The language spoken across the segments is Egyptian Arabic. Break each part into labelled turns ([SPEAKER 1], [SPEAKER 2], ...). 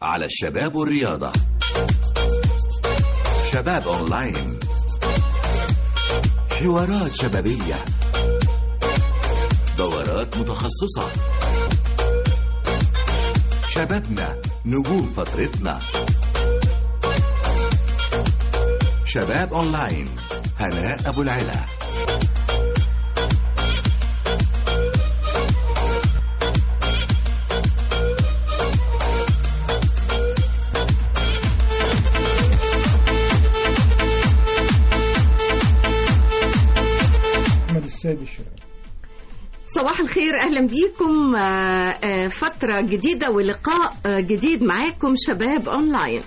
[SPEAKER 1] على الشباب والرياضة شباب أونلاين حوارات شبابية دورات متخصصة شبابنا نجوم فترتنا شباب أونلاين هناء أبو العلا
[SPEAKER 2] احمد السيد الشرعي
[SPEAKER 3] صباح الخير اهلا بيكم آه، آه، فتره جديده ولقاء آه، جديد معاكم شباب اونلاين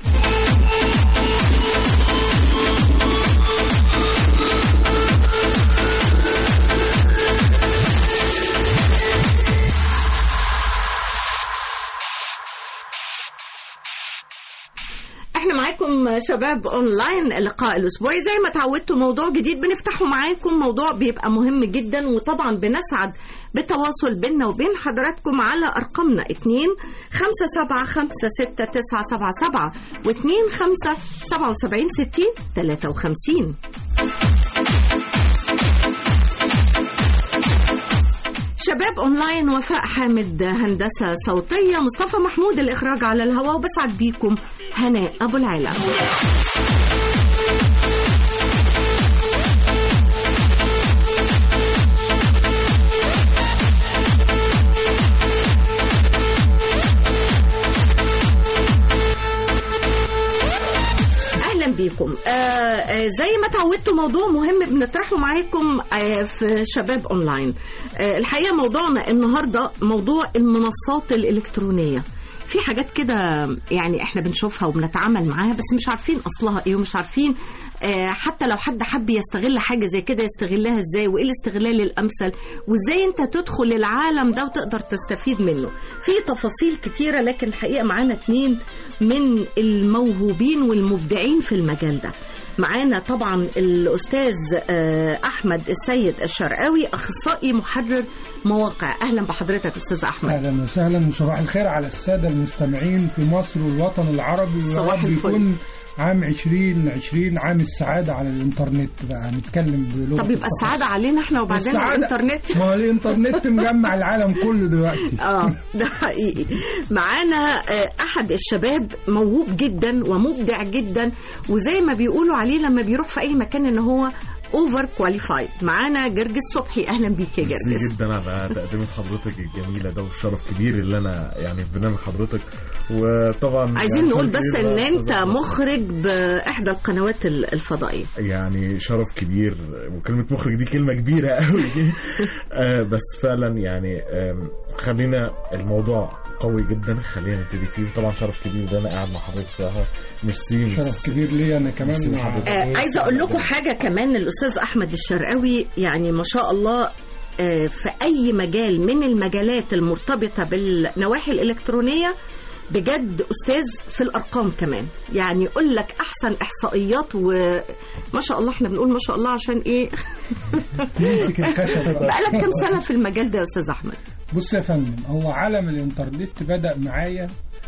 [SPEAKER 3] احنا معاكم شباب اونلاين اللقاء الاسبوعي زي ما تعودتوا موضوع جديد بنفتحه معاكم موضوع بيبقى مهم جدا وطبعا بنسعد بالتواصل بيننا وبين حضراتكم على ارقامنا 2 5 7 5 6 9 7 7 و 2 5 77 60 53 شباب اونلاين وفاء حامد هندسه صوتيه مصطفى محمود الاخراج على الهواء وبسعد بيكم هناء ابو العلا اهلا بيكم آه آه زي ما تعودتوا موضوع مهم بنطرحه معاكم آه في شباب اونلاين آه الحقيقه موضوعنا النهارده موضوع المنصات الالكترونيه في حاجات كده يعني احنا بنشوفها وبنتعامل معاها بس مش عارفين اصلها ايه ومش عارفين آه حتى لو حد حب يستغل حاجه زي كده يستغلها ازاي وايه الاستغلال الامثل وازاي انت تدخل العالم ده وتقدر تستفيد منه في تفاصيل كتيره لكن الحقيقه معانا اتنين من الموهوبين والمبدعين في المجال ده معانا طبعا الاستاذ آه، احمد السيد الشرقاوي اخصائي محرر مواقع اهلا بحضرتك استاذ احمد
[SPEAKER 2] اهلا وسهلا وصباح الخير على الساده المستمعين في مصر والوطن العربي ويا
[SPEAKER 3] صباح
[SPEAKER 2] رب
[SPEAKER 3] الفل.
[SPEAKER 2] يكون عام 2020 عام السعاده على الانترنت بقى هنتكلم بلغه
[SPEAKER 3] طب يبقى السعاده علينا احنا وبعدين
[SPEAKER 2] السعادة-
[SPEAKER 3] الانترنت
[SPEAKER 2] ما هو الانترنت مجمع العالم كله دلوقتي
[SPEAKER 3] اه ده حقيقي معانا آه، احد الشباب موهوب جدا ومبدع جدا وزي ما بيقولوا عليه لما بيروح في اي مكان ان هو اوفر كواليفايد معانا جرجس صبحي اهلا بيك يا
[SPEAKER 4] ميرسي
[SPEAKER 3] جرجس
[SPEAKER 4] جدا على تقدمة حضرتك الجميلة ده وشرف كبير اللي أنا يعني في برنامج حضرتك وطبعا
[SPEAKER 3] عايزين
[SPEAKER 4] يعني
[SPEAKER 3] نقول
[SPEAKER 4] شرف
[SPEAKER 3] بس
[SPEAKER 4] كبير
[SPEAKER 3] ان
[SPEAKER 4] بقى
[SPEAKER 3] انت
[SPEAKER 4] أستاذ أحمد.
[SPEAKER 3] مخرج باحدى القنوات ال- الفضائيه
[SPEAKER 4] يعني شرف كبير وكلمة مخرج دي كلمة كبيرة قوي آه، بس فعلا يعني آم، خلينا الموضوع قوي جدا خلينا نبتدي فيه وطبعا شرف كبير ده انا قاعد مع حضرتك ساعة ميرسي
[SPEAKER 2] شرف كبير ليا انا كمان
[SPEAKER 4] ميرسي
[SPEAKER 2] مع-
[SPEAKER 4] لحضرتك.
[SPEAKER 3] آه عايزه اقول لكم حاجه كمان الاستاذ احمد الشرقاوي يعني ما شاء الله آه في اي مجال من المجالات المرتبطه بالنواحي الالكترونيه بجد استاذ في الارقام كمان يعني يقول لك احسن احصائيات وما شاء الله احنا بنقول ما شاء الله عشان ايه
[SPEAKER 2] يمسك الخشب بقى.
[SPEAKER 3] بقالك كام سنه في المجال ده يا استاذ احمد
[SPEAKER 2] بص يا فندم هو عالم الانترنت بدأ معايا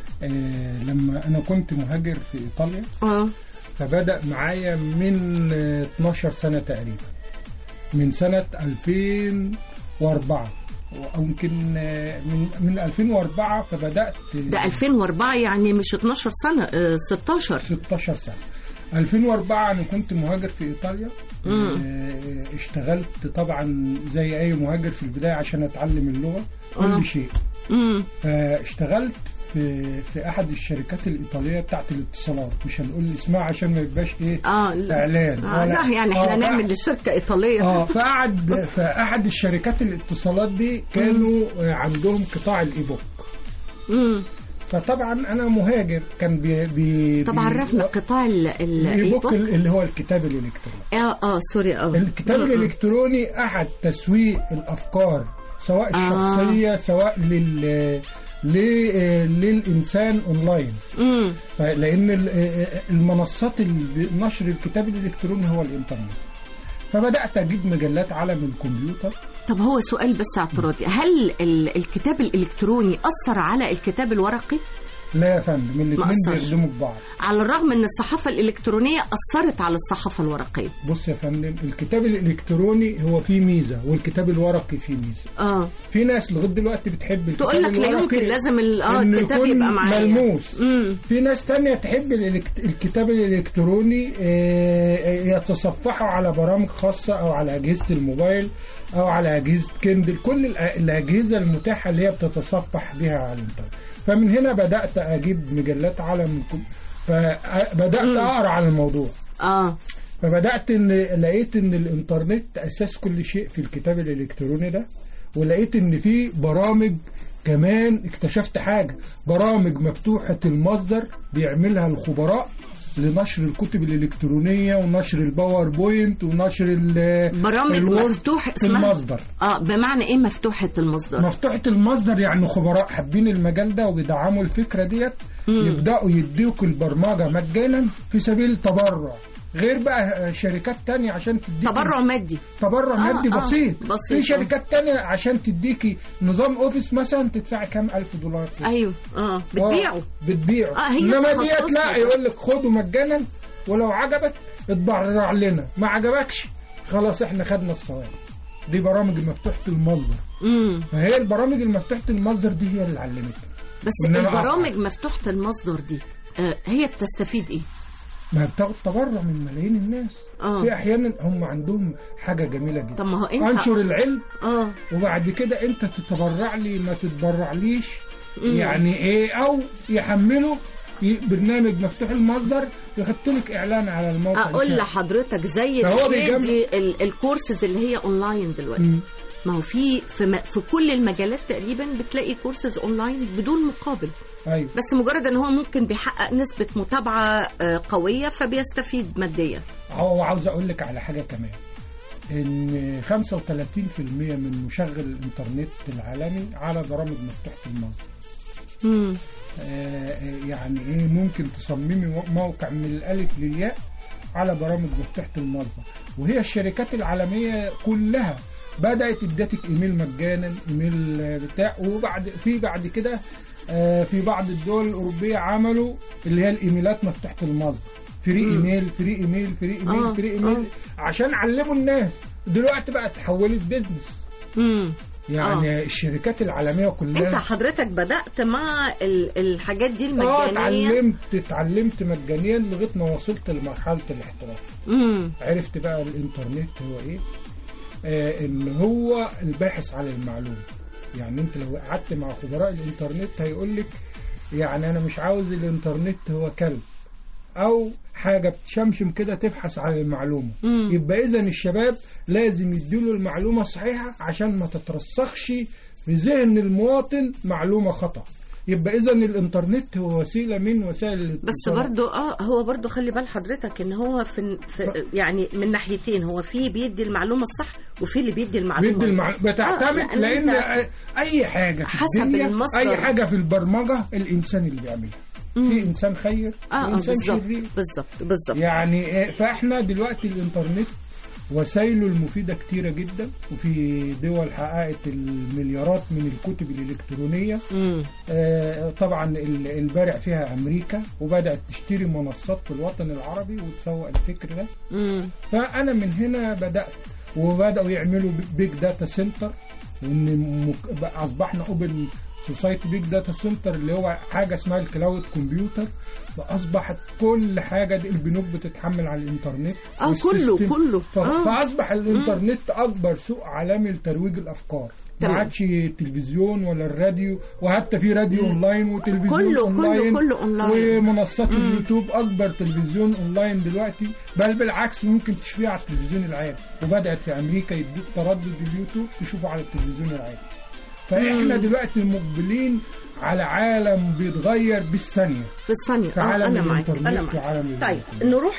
[SPEAKER 2] آه لما انا كنت مهاجر في ايطاليا
[SPEAKER 3] اه
[SPEAKER 2] فبدأ معايا من آه، 12 سنة تقريبا من سنة 2004 أو يمكن آه، من من 2004 فبدأت
[SPEAKER 3] ده 2004 يعني مش 12 سنه آه 16
[SPEAKER 2] 16 سنة 2004 أنا كنت مهاجر في إيطاليا
[SPEAKER 3] مم.
[SPEAKER 2] آه، اشتغلت طبعا زي أي مهاجر في البداية عشان أتعلم اللغة
[SPEAKER 3] آه.
[SPEAKER 2] كل شيء
[SPEAKER 3] امم
[SPEAKER 2] فاشتغلت في في احد الشركات الايطاليه بتاعت الاتصالات مش هنقول اسمها عشان ما يبقاش ايه
[SPEAKER 3] اه لا.
[SPEAKER 2] اعلان
[SPEAKER 3] آه لا يعني احنا
[SPEAKER 2] آه،
[SPEAKER 3] نعمل لشركه ايطاليه
[SPEAKER 2] اه فقعد في احد الشركات الاتصالات دي كانوا آه، عندهم قطاع الايبوك
[SPEAKER 3] امم
[SPEAKER 2] فطبعا انا مهاجر كان بي بي
[SPEAKER 3] طب
[SPEAKER 2] بي-
[SPEAKER 3] عرفنا قطاع ال- ال-
[SPEAKER 2] الايبوك
[SPEAKER 3] الايبوك
[SPEAKER 2] اللي هو الكتاب الالكتروني
[SPEAKER 3] اه اه سوري اه
[SPEAKER 2] الكتاب
[SPEAKER 3] م- م.
[SPEAKER 2] الالكتروني احد تسويق الافكار سواء
[SPEAKER 3] آه.
[SPEAKER 2] الشخصيه سواء لل ل- للانسان اونلاين
[SPEAKER 3] امم
[SPEAKER 2] لان ال- المنصات ال- نشر الكتاب الالكتروني هو الانترنت فبدات اجيب مجلات عالم الكمبيوتر
[SPEAKER 3] طب هو سؤال بس اعتراضي هل ال- الكتاب الالكتروني اثر على الكتاب الورقي
[SPEAKER 2] لا يا فندم الاثنين
[SPEAKER 3] أثرش.
[SPEAKER 2] بيخدموا ببعض
[SPEAKER 3] على الرغم ان الصحافه الالكترونيه اثرت على الصحافه الورقيه
[SPEAKER 2] بص يا فندم الكتاب الالكتروني هو فيه ميزه والكتاب الورقي فيه ميزه
[SPEAKER 3] اه
[SPEAKER 2] في ناس لغايه دلوقتي بتحب الكتاب
[SPEAKER 3] تقول لك لا
[SPEAKER 2] الورقي
[SPEAKER 3] يمكن لازم ال- اه
[SPEAKER 2] إنه
[SPEAKER 3] الكتاب
[SPEAKER 2] يكون
[SPEAKER 3] يبقى معايا
[SPEAKER 2] ملموس
[SPEAKER 3] امم
[SPEAKER 2] في ناس تانية تحب الإلكت- الكتاب الإلكتروني آه، يتصفحوا على برامج خاصة أو على أجهزة الموبايل أو على أجهزة كندل كل الأ- الأجهزة المتاحة اللي هي بتتصفح بها على الإنترنت فمن هنا بدأت أجيب مجلات عالم الكم- فبدأت أقرأ على الموضوع
[SPEAKER 3] اه
[SPEAKER 2] فبدأت إن لقيت إن الإنترنت أساس كل شيء في الكتاب الإلكتروني ده ولقيت إن في برامج كمان اكتشفت حاجة برامج مفتوحة المصدر بيعملها الخبراء لنشر الكتب الإلكترونية ونشر الباوربوينت ونشر ال-
[SPEAKER 3] برامج
[SPEAKER 2] الوورد
[SPEAKER 3] مفتوح
[SPEAKER 2] في
[SPEAKER 3] اسمها
[SPEAKER 2] المصدر
[SPEAKER 3] اه بمعنى ايه مفتوحه المصدر
[SPEAKER 2] مفتوحة المصدر يعني خبراء حابين المجال ده وبيدعموا الفكرة ديت يبدأوا يديوك البرمجة مجانا في سبيل التبرع غير بقى شركات تانية عشان تديك
[SPEAKER 3] تبرع مادي
[SPEAKER 2] تبرع
[SPEAKER 3] آه،
[SPEAKER 2] مادي
[SPEAKER 3] آه،
[SPEAKER 2] بسيط
[SPEAKER 3] بسيط،
[SPEAKER 2] في
[SPEAKER 3] آه.
[SPEAKER 2] شركات تانية عشان تديكي نظام اوفيس مثلا تدفعي كام الف دولار كده.
[SPEAKER 3] ايوه اه بتبيعه
[SPEAKER 2] بتبيعه
[SPEAKER 3] آه، هي
[SPEAKER 2] انما ديت
[SPEAKER 3] تخصص
[SPEAKER 2] لا
[SPEAKER 3] كده.
[SPEAKER 2] يقول لك خده مجانا ولو عجبك اتبرع لنا ما عجبكش خلاص احنا خدنا الثواب دي برامج مفتوحة المصدر
[SPEAKER 3] امم
[SPEAKER 2] فهي البرامج المفتوحة المصدر دي هي اللي علمتني
[SPEAKER 3] بس
[SPEAKER 2] إن أنا
[SPEAKER 3] البرامج مفتوحه المصدر دي آه هي بتستفيد ايه
[SPEAKER 2] ما بتاخد تبرع من ملايين الناس
[SPEAKER 3] آه.
[SPEAKER 2] في احيانا هم عندهم حاجة جميلة جدا
[SPEAKER 3] طب ما هو انت
[SPEAKER 2] انشر العلم
[SPEAKER 3] اه
[SPEAKER 2] وبعد كده انت تتبرع لي ما تتبرعليش
[SPEAKER 3] مم.
[SPEAKER 2] يعني ايه او يحملوا ي- برنامج مفتوح المصدر يحط لك اعلان على الموقع
[SPEAKER 3] اقول
[SPEAKER 2] بتاعه.
[SPEAKER 3] لحضرتك زي
[SPEAKER 2] فهو
[SPEAKER 3] اللي
[SPEAKER 2] بيجمع-
[SPEAKER 3] بيدي ال- الكورسز اللي هي اونلاين دلوقتي
[SPEAKER 2] مم.
[SPEAKER 3] ما هو في في, م- في كل المجالات تقريبا بتلاقي كورسز اونلاين بدون مقابل
[SPEAKER 2] ايوه
[SPEAKER 3] بس مجرد ان هو ممكن بيحقق نسبة متابعة آه، قوية فبيستفيد ماديا
[SPEAKER 2] هو عاوز اقول لك على حاجه كمان ان 35% من مشغل الانترنت العالمي على برامج مفتوحه المصدر
[SPEAKER 3] مم.
[SPEAKER 2] آه، يعني ايه ممكن تصممي موقع من الالف للياء على برامج مفتوحه المصدر وهي الشركات العالميه كلها بدات ادتك ايميل مجانا ايميل آه، بتاع وبعد في بعد كده آه، في بعض الدول الاوروبيه عملوا اللي هي الايميلات مفتوحه المصدر فري ايميل فري ايميل فري
[SPEAKER 3] آه،
[SPEAKER 2] ايميل فري ايميل
[SPEAKER 3] آه.
[SPEAKER 2] عشان علموا الناس دلوقتي بقى تحولت بيزنس
[SPEAKER 3] مم.
[SPEAKER 2] يعني الشركات العالميه كلها
[SPEAKER 3] انت حضرتك بدأت مع ال- الحاجات دي
[SPEAKER 2] اه
[SPEAKER 3] المجانية
[SPEAKER 2] اتعلمت اتعلمت مجانيا لغايه ما وصلت لمرحله الاحتراف
[SPEAKER 3] مم.
[SPEAKER 2] عرفت بقى الانترنت هو ايه آه ان هو الباحث عن المعلومه يعني انت لو قعدت مع خبراء الانترنت هيقول لك يعني انا مش عاوز الانترنت هو كلب او حاجه بتشمشم كده تبحث عن المعلومه
[SPEAKER 3] مم.
[SPEAKER 2] يبقى اذا الشباب لازم يديله المعلومه الصحيحه عشان ما تترسخش في ذهن المواطن معلومه خطا يبقى اذا الانترنت هو وسيله من وسائل
[SPEAKER 3] بس
[SPEAKER 2] الاتصالات.
[SPEAKER 3] برضو اه هو برضو خلي بال حضرتك ان هو في, في يعني من ناحيتين هو في بيدي المعلومة الصح وفي اللي بيدي المعلومة
[SPEAKER 2] بيدي المعلومة بتعتمد
[SPEAKER 3] آه،
[SPEAKER 2] لان
[SPEAKER 3] أنت
[SPEAKER 2] اي حاجه في
[SPEAKER 3] حسب
[SPEAKER 2] الدنيا
[SPEAKER 3] المصدر.
[SPEAKER 2] اي حاجه في البرمجه الانسان اللي بيعملها في انسان خير
[SPEAKER 3] اه آه،
[SPEAKER 2] وانسان
[SPEAKER 3] بالظبط
[SPEAKER 2] شرير
[SPEAKER 3] بالظبط بالظبط
[SPEAKER 2] يعني إيه، فاحنا دلوقتي الانترنت وسائله المفيدة كتيرة جدا وفي دول حققت المليارات من الكتب الإلكترونية
[SPEAKER 3] مم.
[SPEAKER 2] آه، طبعا ال- البارع فيها أمريكا وبدأت تشتري منصات في الوطن العربي وتسوق الفكر ده
[SPEAKER 3] مم.
[SPEAKER 2] فأنا من هنا بدأت وبدأوا يعملوا بيج داتا سنتر ان مك- بقى اصبحنا اوبن سوسايتي بيج داتا سنتر اللي هو حاجه اسمها الكلاود كمبيوتر فاصبحت كل حاجه دي البنوك بتتحمل على الانترنت
[SPEAKER 3] اه كله
[SPEAKER 2] والسيستم.
[SPEAKER 3] كله
[SPEAKER 2] ف-
[SPEAKER 3] آه.
[SPEAKER 2] فاصبح الانترنت اكبر سوق عالمي لترويج الافكار ما
[SPEAKER 3] تمام.
[SPEAKER 2] عادش التلفزيون ولا الراديو وحتى في راديو اونلاين وتلفزيون
[SPEAKER 3] كله- كله-
[SPEAKER 2] اونلاين
[SPEAKER 3] كله أونلاين.
[SPEAKER 2] ومنصات اليوتيوب اكبر تلفزيون اونلاين دلوقتي بل بالعكس ممكن تشوفيه على التلفزيون العادي وبدات في امريكا يديك تردد اليوتيوب تشوفه على التلفزيون العادي فاحنا دلوقتي مقبلين على عالم بيتغير بالثانيه
[SPEAKER 3] في الثانية
[SPEAKER 2] في
[SPEAKER 3] اه
[SPEAKER 2] عالم
[SPEAKER 3] انا معاك
[SPEAKER 2] الإنترنت
[SPEAKER 3] انا معاك
[SPEAKER 2] وعالم
[SPEAKER 3] طيب
[SPEAKER 2] الإنترنت.
[SPEAKER 3] نروح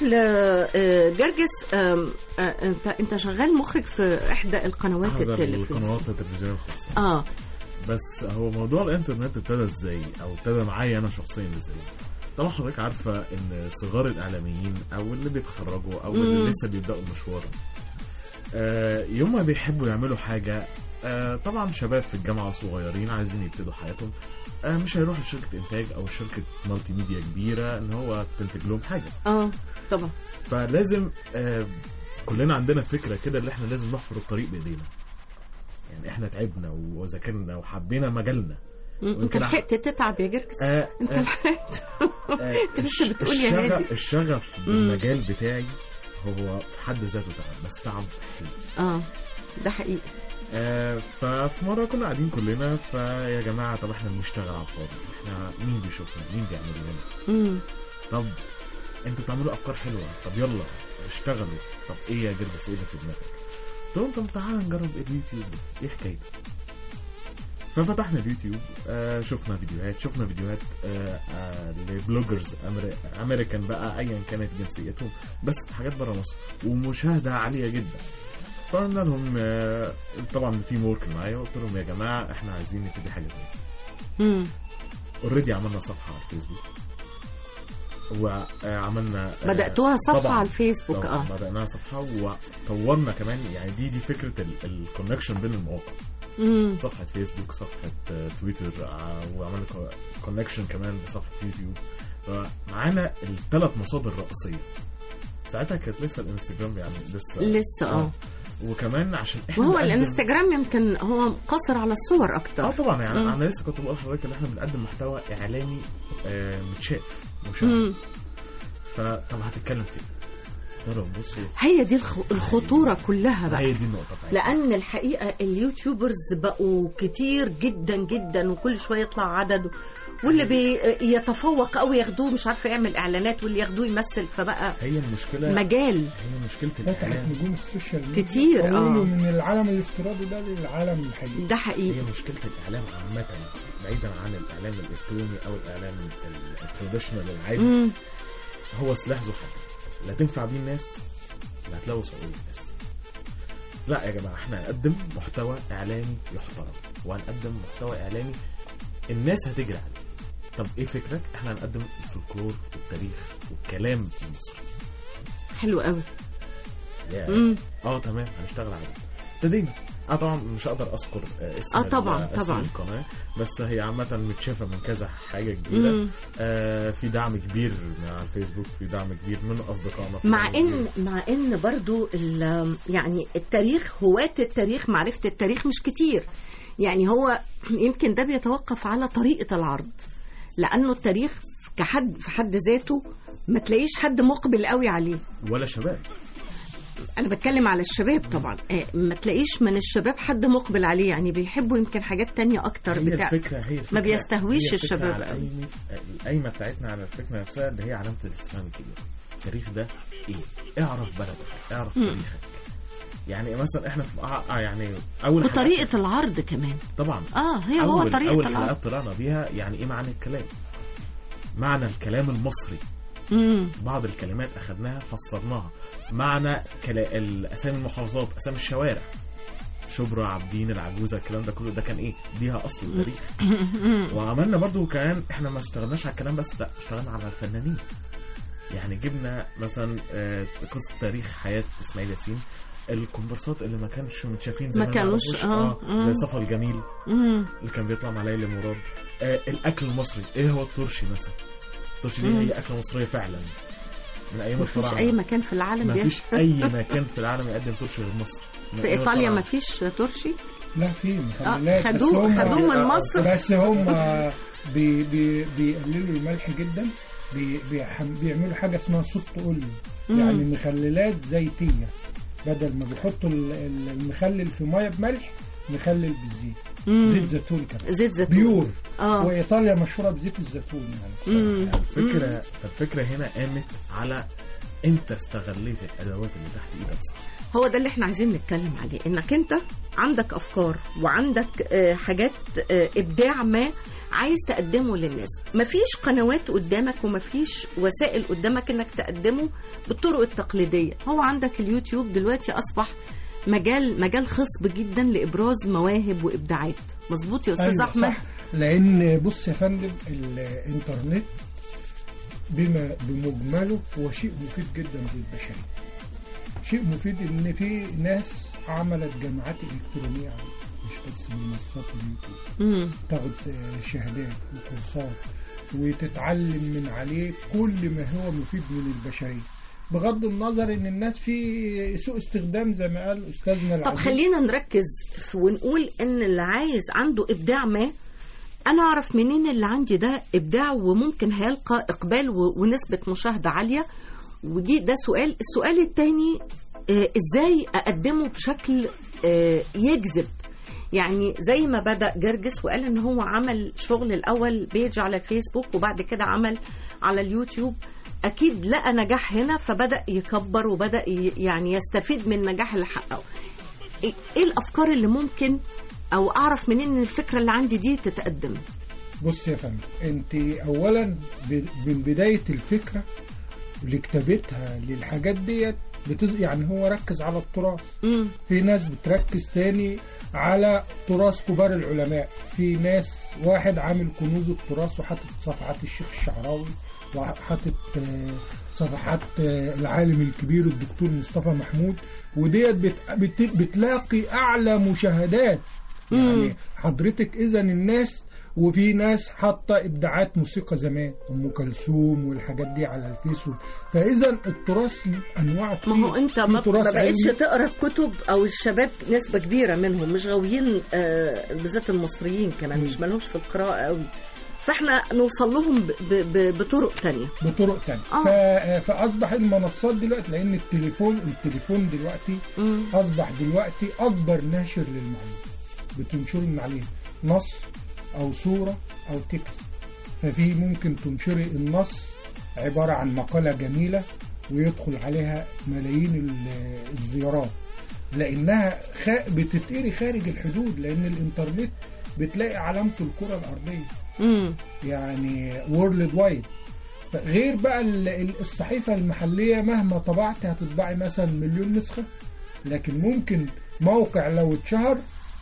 [SPEAKER 3] لجرجس انت انت شغال مخرج في احدى القنوات
[SPEAKER 4] هذا
[SPEAKER 3] التلفزيونية
[SPEAKER 4] القنوات التلفزيونية الخاصة
[SPEAKER 3] اه
[SPEAKER 4] بس هو موضوع الانترنت ابتدى ازاي او ابتدى معايا انا شخصيا ازاي طبعا حضرتك عارفة ان صغار الاعلاميين او اللي بيتخرجوا او اللي
[SPEAKER 3] مم.
[SPEAKER 4] لسه بيبدأوا المشوار آه، يوم ما بيحبوا يعملوا حاجة آه طبعا شباب في الجامعه صغيرين عايزين يبتدوا حياتهم آه مش هيروح لشركه انتاج او شركه مالتي ميديا كبيره ان هو تنتج لهم حاجه
[SPEAKER 3] اه طبعا
[SPEAKER 4] فلازم آه كلنا عندنا فكره كده اللي احنا لازم نحفر الطريق بايدينا يعني احنا تعبنا وذاكرنا وحبينا مجالنا
[SPEAKER 3] مم. انت
[SPEAKER 4] ويمكن
[SPEAKER 3] لحقت تتعب يا جركس
[SPEAKER 4] آه
[SPEAKER 3] انت
[SPEAKER 4] آه
[SPEAKER 3] لحقت
[SPEAKER 4] آه،
[SPEAKER 3] انت لسه بتقول يا
[SPEAKER 4] الشغف-
[SPEAKER 3] هادي
[SPEAKER 4] الشغف بالمجال بتاعي هو في حد ذاته تعب بس تعب حلو
[SPEAKER 3] اه ده حقيقي
[SPEAKER 4] آه، ففي مره كنا قاعدين كلنا فيا جماعه طب احنا بنشتغل على الفاضي احنا مين بيشوفنا مين بيعمل لنا
[SPEAKER 3] مم.
[SPEAKER 4] طب انتوا بتعملوا افكار حلوه طب يلا اشتغلوا طب ايه يا جربس ايه اللي في دماغك قلت لهم طب تعالى نجرب اليوتيوب ده ايه حكايته ففتحنا اليوتيوب آه شفنا فيديوهات شفنا فيديوهات آه آه لبلوجرز أمري- امريكان بقى ايا كانت جنسيتهم بس حاجات بره مصر ومشاهده عاليه جدا فقلنا لهم آه طبعا التيم ورك معايا قلت لهم يا جماعه احنا عايزين نبتدي حاجه زي كده
[SPEAKER 3] مم.
[SPEAKER 4] اوريدي عملنا صفحه على الفيسبوك وعملنا آه،
[SPEAKER 3] بدأتوها صفحة
[SPEAKER 4] طبعاً.
[SPEAKER 3] على الفيسبوك
[SPEAKER 4] طبعاً
[SPEAKER 3] اه
[SPEAKER 4] بدأناها صفحة وطورنا كمان يعني دي دي فكرة الكونكشن بين المواقع
[SPEAKER 3] مم.
[SPEAKER 4] صفحة فيسبوك صفحة آه، تويتر آه، وعملنا كونكشن كمان بصفحة يوتيوب فمعانا الثلاث مصادر الرئيسية ساعتها كانت لسه الانستجرام يعني لسه
[SPEAKER 3] لسه اه
[SPEAKER 4] وكمان عشان احنا
[SPEAKER 3] وهو
[SPEAKER 4] بنقدم-
[SPEAKER 3] الانستجرام يمكن هو قصر على الصور
[SPEAKER 4] اه
[SPEAKER 3] اكتر
[SPEAKER 4] طبعا يعني
[SPEAKER 3] مم.
[SPEAKER 4] انا لسه كنت بقول لحضرتك ان احنا بنقدم محتوى اعلامي آه، متشاف مشاهد
[SPEAKER 3] مم.
[SPEAKER 4] فطب هتتكلم في ايه؟ قلت لهم بصوا
[SPEAKER 3] هي دي الخ- الخطورة كلها بقى
[SPEAKER 4] هي دي النقطة بتاعتي
[SPEAKER 3] لان الحقيقه اليوتيوبرز بقوا كتير جدا جدا وكل شويه يطلع عدد واللي بيتفوق قوي ياخدوه مش عارفه يعمل اعلانات واللي ياخدوه يمثل فبقى
[SPEAKER 4] هي المشكلة
[SPEAKER 3] مجال
[SPEAKER 4] هي مشكلة
[SPEAKER 2] فتحت
[SPEAKER 4] الإعلام
[SPEAKER 2] نجوم السوشيال ميديا
[SPEAKER 3] كتير،
[SPEAKER 2] حولوا
[SPEAKER 3] آه.
[SPEAKER 2] من العالم الافتراضي ده للعالم الحقيقي
[SPEAKER 3] ده
[SPEAKER 4] هي
[SPEAKER 3] حقيقي
[SPEAKER 4] مشكلة الإعلام عامة بعيدا عن الإعلام الإلكتروني أو الإعلام ال- التراديشنال العادي
[SPEAKER 3] مم.
[SPEAKER 4] هو سلاح ذو حدين لا تنفع بيه الناس لا هتلوث عقول الناس لا يا جماعة احنا هنقدم محتوى إعلامي يحترم وهنقدم محتوى إعلامي الناس هتجري عليه طب ايه فكرك؟ احنا هنقدم الفولكلور والتاريخ والكلام المصري
[SPEAKER 3] حلو قوي
[SPEAKER 4] يا
[SPEAKER 3] مم.
[SPEAKER 4] اه تمام هنشتغل عليه ابتدينا اه طبعا مش هقدر اذكر آه، اسم
[SPEAKER 3] آه، طبعاً،
[SPEAKER 4] ال- اسم
[SPEAKER 3] طبعاً.
[SPEAKER 4] القناه بس هي عامه متشافه من كذا حاجه كبيره
[SPEAKER 3] مم.
[SPEAKER 4] آه في دعم كبير من على الفيسبوك في دعم كبير من اصدقائنا في
[SPEAKER 3] مع
[SPEAKER 4] دعم
[SPEAKER 3] ان
[SPEAKER 4] كبير.
[SPEAKER 3] مع ان برضو ال- يعني التاريخ هواة التاريخ معرفة التاريخ مش كتير يعني هو يمكن ده بيتوقف على طريقة العرض لانه التاريخ كحد في حد ذاته ما تلاقيش حد مقبل قوي عليه
[SPEAKER 4] ولا شباب
[SPEAKER 3] انا بتكلم على الشباب طبعا آه، ما تلاقيش من الشباب حد مقبل عليه يعني بيحبوا يمكن حاجات تانية اكتر
[SPEAKER 4] هي
[SPEAKER 3] بتاع
[SPEAKER 4] الفكره هي الفكرة
[SPEAKER 3] ما بيستهويش
[SPEAKER 4] هي الفكرة
[SPEAKER 3] الشباب
[SPEAKER 4] على
[SPEAKER 3] قوي.
[SPEAKER 4] قايمة القايمه بتاعتنا على الفكره نفسها اللي هي علامه الاستفهام الكبيره التاريخ ده ايه؟ اعرف بلدك اعرف
[SPEAKER 3] مم.
[SPEAKER 4] تاريخك يعني مثلا احنا في آه آه يعني اول حلقات-
[SPEAKER 3] وطريقة العرض كمان
[SPEAKER 4] طبعا
[SPEAKER 3] اه هي هو
[SPEAKER 4] أول
[SPEAKER 3] طريقة
[SPEAKER 4] أول
[SPEAKER 3] العرض
[SPEAKER 4] حلقات طلعنا بيها يعني إيه معنى الكلام معنى الكلام المصري
[SPEAKER 3] مم.
[SPEAKER 4] بعض الكلمات أخذناها فسرناها معنى كلا... الأسامي المحافظات أسامي الشوارع شبرا عابدين العجوزة الكلام ده كله ده كان إيه ليها أصل وتاريخ وعملنا برضو كمان إحنا ما اشتغلناش على الكلام بس لا اشتغلنا على الفنانين يعني جبنا مثلا آه، قصة تاريخ حياة إسماعيل ياسين الكومبارسات اللي ما كانش متشافين زي
[SPEAKER 3] ما كانوش،
[SPEAKER 4] نعرفوش.
[SPEAKER 3] آه،
[SPEAKER 4] آه زي
[SPEAKER 3] آه.
[SPEAKER 4] صفا الجميل
[SPEAKER 3] مم.
[SPEAKER 4] اللي كان بيطلع مع ليلى مراد آه الاكل المصري ايه هو الترشي مثلا الترشي دي
[SPEAKER 3] مم.
[SPEAKER 4] هي اكله مصريه فعلا من ايام
[SPEAKER 3] مفيش
[SPEAKER 4] الفراعنه
[SPEAKER 3] اي مكان في العالم
[SPEAKER 4] ما فيش
[SPEAKER 3] بيعمل-
[SPEAKER 4] اي مكان في العالم يقدم ترشي غير مصر من
[SPEAKER 3] في
[SPEAKER 4] أيام
[SPEAKER 3] ايطاليا
[SPEAKER 4] الفراعنة.
[SPEAKER 3] ما فيش ترشي
[SPEAKER 2] لا في
[SPEAKER 3] آه،
[SPEAKER 2] مخللات بس
[SPEAKER 3] خدوه
[SPEAKER 2] هم-
[SPEAKER 3] خدوه من مصر
[SPEAKER 2] بس هم بي بي بيقللوا الملح جدا بي بيحم- بيعملوا حاجه اسمها صوت قول
[SPEAKER 3] مم.
[SPEAKER 2] يعني مخللات زيتيه بدل ما بيحطوا ال- ال- المخلل في ميه بملح مخلل بالزيت
[SPEAKER 3] مم.
[SPEAKER 2] زيت زيتون كمان
[SPEAKER 3] زيت زيتون
[SPEAKER 2] بيور
[SPEAKER 3] اه
[SPEAKER 2] وايطاليا مشهوره بزيت الزيتون يعني
[SPEAKER 3] مم.
[SPEAKER 4] الفكره الفكره هنا قامت على انت استغليت الادوات اللي تحت ايدك صح
[SPEAKER 3] هو ده اللي احنا عايزين نتكلم عليه انك انت عندك افكار وعندك آه، حاجات آه، ابداع ما عايز تقدمه للناس مفيش قنوات قدامك ومفيش وسائل قدامك انك تقدمه بالطرق التقليديه هو عندك اليوتيوب دلوقتي اصبح مجال مجال خصب جدا لابراز مواهب وابداعات مظبوط يا استاذ
[SPEAKER 2] أيوة
[SPEAKER 3] احمد
[SPEAKER 2] صح. لان بص يا فندم الانترنت بما بمجمله هو شيء مفيد جدا للبشريه شيء مفيد ان في ناس عملت جامعات الكترونيه عليه مش بس منصات اليوتيوب
[SPEAKER 3] مم.
[SPEAKER 2] تاخد آه، شهادات وكورسات وتتعلم من عليه كل ما هو مفيد من البشريه بغض النظر ان الناس في سوء استخدام زي ما قال استاذنا
[SPEAKER 3] طب
[SPEAKER 2] العزيز
[SPEAKER 3] خلينا نركز في- ونقول ان اللي عايز عنده ابداع ما انا اعرف منين اللي عندي ده ابداع وممكن هيلقى اقبال و- ونسبه مشاهده عاليه ودي ده سؤال السؤال الثاني ازاي اقدمه بشكل آه، يجذب يعني زي ما بدا جرجس وقال ان هو عمل شغل الاول بيج على الفيسبوك وبعد كده عمل على اليوتيوب اكيد لقى نجاح هنا فبدا يكبر وبدا ي- يعني يستفيد من النجاح اللي حققه ايه إيه الافكار اللي ممكن او اعرف منين ان الفكره اللي عندي دي تتقدم
[SPEAKER 2] بص يا فندم انت اولا ب- من بدايه الفكره اللي كتابتها للحاجات ديت بتز... يعني هو ركز على التراث
[SPEAKER 3] امم
[SPEAKER 2] في ناس بتركز تاني على تراث كبار العلماء في ناس واحد عامل كنوز التراث وحاطط صفحات الشيخ الشعراوي وحاطط آه، صفحات آه، العالم الكبير الدكتور مصطفى محمود وديت بت... بت... بتلاقي اعلى مشاهدات يعني حضرتك اذا الناس وفي ناس حاطه ابداعات موسيقى زمان ام كلثوم والحاجات دي على الفيسبوك فاذا التراث انواع كتير
[SPEAKER 3] ما هو انت
[SPEAKER 2] في
[SPEAKER 3] ما, ما
[SPEAKER 2] تراث
[SPEAKER 3] بقتش
[SPEAKER 2] علمي.
[SPEAKER 3] تقرا كتب او الشباب نسبه كبيره منهم مش غاويين آه، بالذات المصريين كمان مش مالهمش في القراءه قوي فاحنا نوصل لهم ب- ب- ب- بطرق تانية
[SPEAKER 2] بطرق تانية
[SPEAKER 3] آه.
[SPEAKER 2] ف- فاصبح المنصات دلوقتي لان التليفون التليفون دلوقتي
[SPEAKER 3] مم.
[SPEAKER 2] اصبح دلوقتي اكبر ناشر للمعلومه بتنشر من عليه نص او صوره او تكست ففي ممكن تنشري النص عباره عن مقاله جميله ويدخل عليها ملايين ال- الزيارات لانها خ... بتتقري خارج الحدود لان الانترنت بتلاقي علامه الكره الارضيه
[SPEAKER 3] مم.
[SPEAKER 2] يعني وورلد وايد غير بقى ال- ال- الصحيفة المحلية مهما طبعت هتطبعي مثلا مليون نسخة لكن ممكن موقع لو اتشهر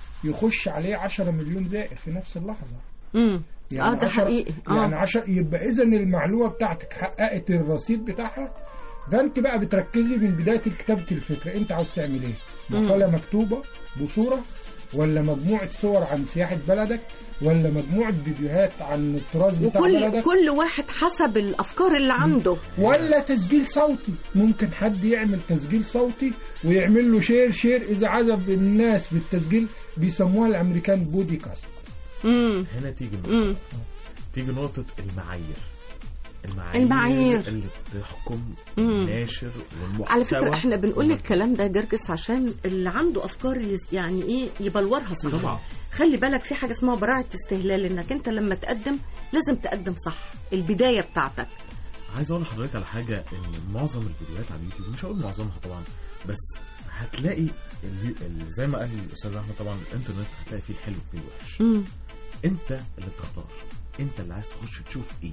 [SPEAKER 2] يخش عليه 10 مليون زائر في نفس اللحظة
[SPEAKER 3] مم. اه ده
[SPEAKER 2] 10
[SPEAKER 3] حقيقي
[SPEAKER 2] يعني
[SPEAKER 3] اه
[SPEAKER 2] 10 يبقى إذا المعلومة بتاعتك حققت الرصيد بتاعها فأنت بقى بتركزي من بداية كتابة الفكرة أنت عاوز تعمل إيه؟ مقالة مكتوبة بصورة ولا مجموعة صور عن سياحة بلدك ولا مجموعة فيديوهات عن التراث بتاع
[SPEAKER 3] وكل
[SPEAKER 2] بلدك
[SPEAKER 3] كل واحد حسب الافكار اللي عنده
[SPEAKER 2] ولا تسجيل صوتي ممكن حد يعمل تسجيل صوتي ويعمل له شير شير اذا عجب الناس بالتسجيل بيسموها الامريكان بوديكاست
[SPEAKER 3] مم.
[SPEAKER 4] هنا تيجي
[SPEAKER 3] مم.
[SPEAKER 4] النقطة تيجي نقطة المعايير المعايير,
[SPEAKER 3] المعايير.
[SPEAKER 4] اللي بتحكم
[SPEAKER 3] مم.
[SPEAKER 4] الناشر والمحتوى
[SPEAKER 3] على فكرة احنا بنقول
[SPEAKER 4] والمجموع.
[SPEAKER 3] الكلام ده جرجس عشان اللي عنده افكار يس- يعني ايه يبلورها صح
[SPEAKER 4] طبعا.
[SPEAKER 3] خلي بالك في حاجة اسمها براعة استهلال انك انت لما تقدم لازم تقدم صح البداية بتاعتك
[SPEAKER 4] عايز اقول لحضرتك على حاجه ان معظم الفيديوهات على اليوتيوب مش هقول معظمها طبعا بس هتلاقي ال- ال- زي ما قال الاستاذ احمد طبعا الانترنت هتلاقي فيه الحلو وفيه الوحش
[SPEAKER 3] مم.
[SPEAKER 4] انت اللي بتختار انت اللي عايز تخش تشوف ايه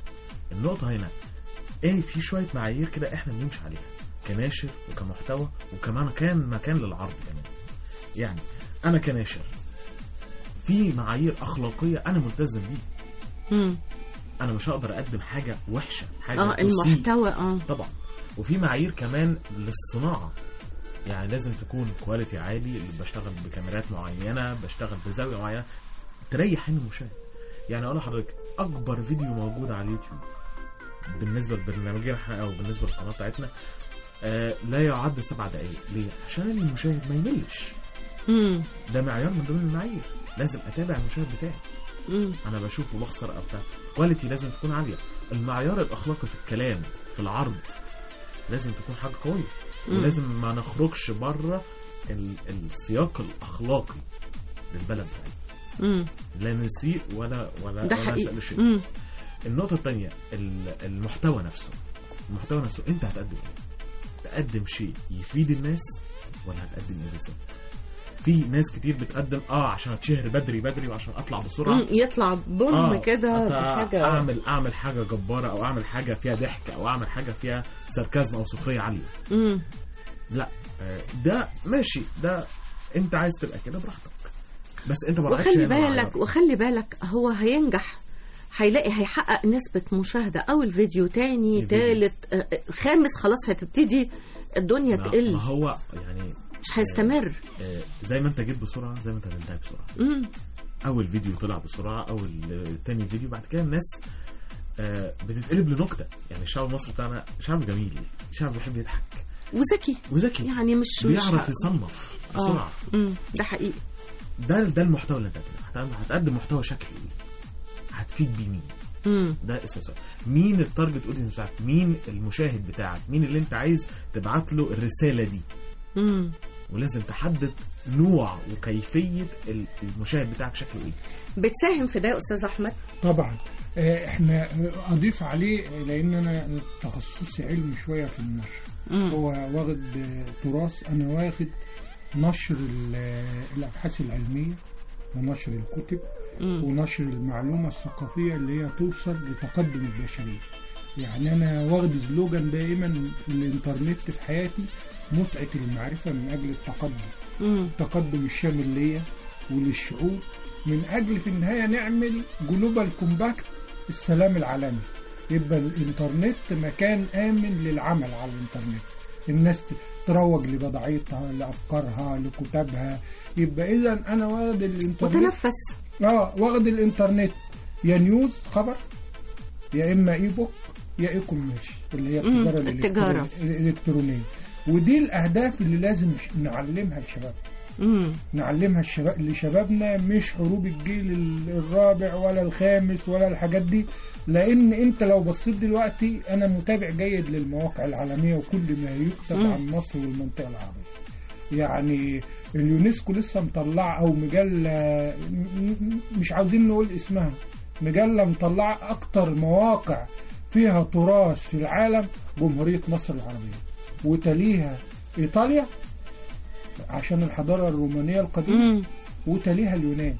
[SPEAKER 4] النقطه هنا ايه في شويه معايير كده احنا بنمشي عليها كناشر وكمحتوى وكمان كان مكان للعرض كمان يعني انا كناشر في معايير اخلاقيه انا ملتزم بيها
[SPEAKER 3] مم.
[SPEAKER 4] انا مش هقدر اقدم حاجه وحشه حاجه
[SPEAKER 3] اه
[SPEAKER 4] تسيء.
[SPEAKER 3] المحتوى اه
[SPEAKER 4] طبعا وفي معايير كمان للصناعه يعني لازم تكون كواليتي عالي اللي بشتغل بكاميرات معينه بشتغل بزاويه معينه تريح عين المشاهد يعني اقول لحضرتك اكبر فيديو موجود على اليوتيوب بالنسبه لبرنامجنا احنا او بالنسبه للقناه بتاعتنا آه لا يعد سبع دقائق ليه؟ عشان المشاهد ما يملش
[SPEAKER 3] مم.
[SPEAKER 4] ده معيار من ضمن المعايير لازم اتابع المشاهد بتاعي
[SPEAKER 3] مم.
[SPEAKER 4] انا بشوفه بخسر او بتاع كواليتي لازم تكون عاليه المعيار الاخلاقي في الكلام في العرض لازم تكون حاجه قويه
[SPEAKER 3] مم.
[SPEAKER 4] ولازم ما نخرجش بره ال- السياق الاخلاقي للبلد بتاعتنا
[SPEAKER 3] مم.
[SPEAKER 4] لا نسيء ولا ولا
[SPEAKER 3] ده
[SPEAKER 4] ولا
[SPEAKER 3] حقيقي
[SPEAKER 4] نسأل شيء
[SPEAKER 3] مم.
[SPEAKER 4] النقطه الثانيه المحتوى نفسه المحتوى نفسه انت هتقدم ايه تقدم شيء يفيد الناس ولا هتقدم ايه بالظبط في ناس كتير بتقدم اه عشان اتشهر بدري بدري وعشان اطلع بسرعه
[SPEAKER 3] مم. يطلع بوم
[SPEAKER 4] آه،
[SPEAKER 3] كده
[SPEAKER 4] أت-
[SPEAKER 3] بحاجة
[SPEAKER 4] اعمل اعمل حاجه جباره او اعمل حاجه فيها ضحك او اعمل حاجه فيها ساركازم او سخريه عاليه
[SPEAKER 3] مم.
[SPEAKER 4] لا آه، ده ماشي ده انت عايز تبقى كده براحتك بس انت ما رأيتش
[SPEAKER 3] وخلي
[SPEAKER 4] هنا معيار.
[SPEAKER 3] بالك وخلي بالك هو هينجح هيلاقي هيحقق نسبة مشاهدة أول فيديو تاني
[SPEAKER 4] الفيديو.
[SPEAKER 3] تالت آه، آه، خامس خلاص هتبتدي الدنيا
[SPEAKER 4] ما-
[SPEAKER 3] تقل
[SPEAKER 4] ما هو يعني
[SPEAKER 3] مش هيستمر
[SPEAKER 4] آه، زي ما انت جيت بسرعه زي ما انت هتنتهي بسرعه
[SPEAKER 3] مم.
[SPEAKER 4] اول فيديو طلع بسرعه اول آه، تاني فيديو بعد كده الناس آه، بتتقلب لنكته يعني الشعب المصري بتاعنا شعب جميل شعب بيحب يضحك
[SPEAKER 3] وذكي
[SPEAKER 4] وذكي
[SPEAKER 3] يعني مش مش
[SPEAKER 4] بيعرف
[SPEAKER 3] ه-
[SPEAKER 4] يصنف
[SPEAKER 3] آه.
[SPEAKER 4] بسرعه
[SPEAKER 3] مم. ده حقيقي
[SPEAKER 4] ده ده المحتوى اللي انت هتقدمه هت- هتقدم محتوى شكلي هتفيد بيه مين
[SPEAKER 3] مم.
[SPEAKER 4] ده اساسا مين التارجت اودينس بتاعك مين المشاهد بتاعك مين اللي انت عايز تبعت له الرساله دي
[SPEAKER 3] مم.
[SPEAKER 4] ولازم تحدد نوع وكيفيه ال- المشاهد بتاعك شكله ايه
[SPEAKER 3] بتساهم في ده يا استاذ احمد
[SPEAKER 2] طبعا آه، احنا اضيف عليه آه، لان انا تخصصي علمي شويه في النشر
[SPEAKER 3] مم.
[SPEAKER 2] هو واخد آه، تراث انا واخد نشر ال- آه، الابحاث العلميه ونشر الكتب
[SPEAKER 3] مم.
[SPEAKER 2] ونشر المعلومه الثقافيه اللي هي توصل لتقدم البشريه يعني انا واخد سلوجان دائما الانترنت في حياتي متعه المعرفه من اجل التقدم
[SPEAKER 3] مم.
[SPEAKER 2] التقدم الشامل ليا وللشعوب من اجل في النهايه نعمل جلوبال كومباكت السلام العالمي يبقى الانترنت مكان امن للعمل على الانترنت الناس تروج لبضاعتها لافكارها لكتابها يبقى اذا انا واخد الانترنت
[SPEAKER 3] وتنفس
[SPEAKER 2] اه واخد الانترنت يا نيوز خبر يا اما اي بوك يا اي كوميرس اللي هي
[SPEAKER 3] مم،
[SPEAKER 2] التجاره
[SPEAKER 3] التجارة.
[SPEAKER 2] الإلكترون- الالكترونيه ودي الاهداف اللي لازم نعلمها للشباب
[SPEAKER 3] مم.
[SPEAKER 2] نعلمها الشباب لشبابنا مش حروب الجيل ال- الرابع ولا الخامس ولا الحاجات دي لان انت لو بصيت دلوقتي انا متابع جيد للمواقع العالميه وكل ما يكتب
[SPEAKER 3] مم.
[SPEAKER 2] عن مصر والمنطقه العربيه يعني اليونسكو لسه مطلعه او مجله م- م- مش عاوزين نقول اسمها مجله مطلعه اكتر مواقع فيها تراث في العالم جمهوريه مصر العربيه وتليها ايطاليا عشان الحضاره الرومانيه القديمه
[SPEAKER 3] مم.
[SPEAKER 2] وتليها اليونان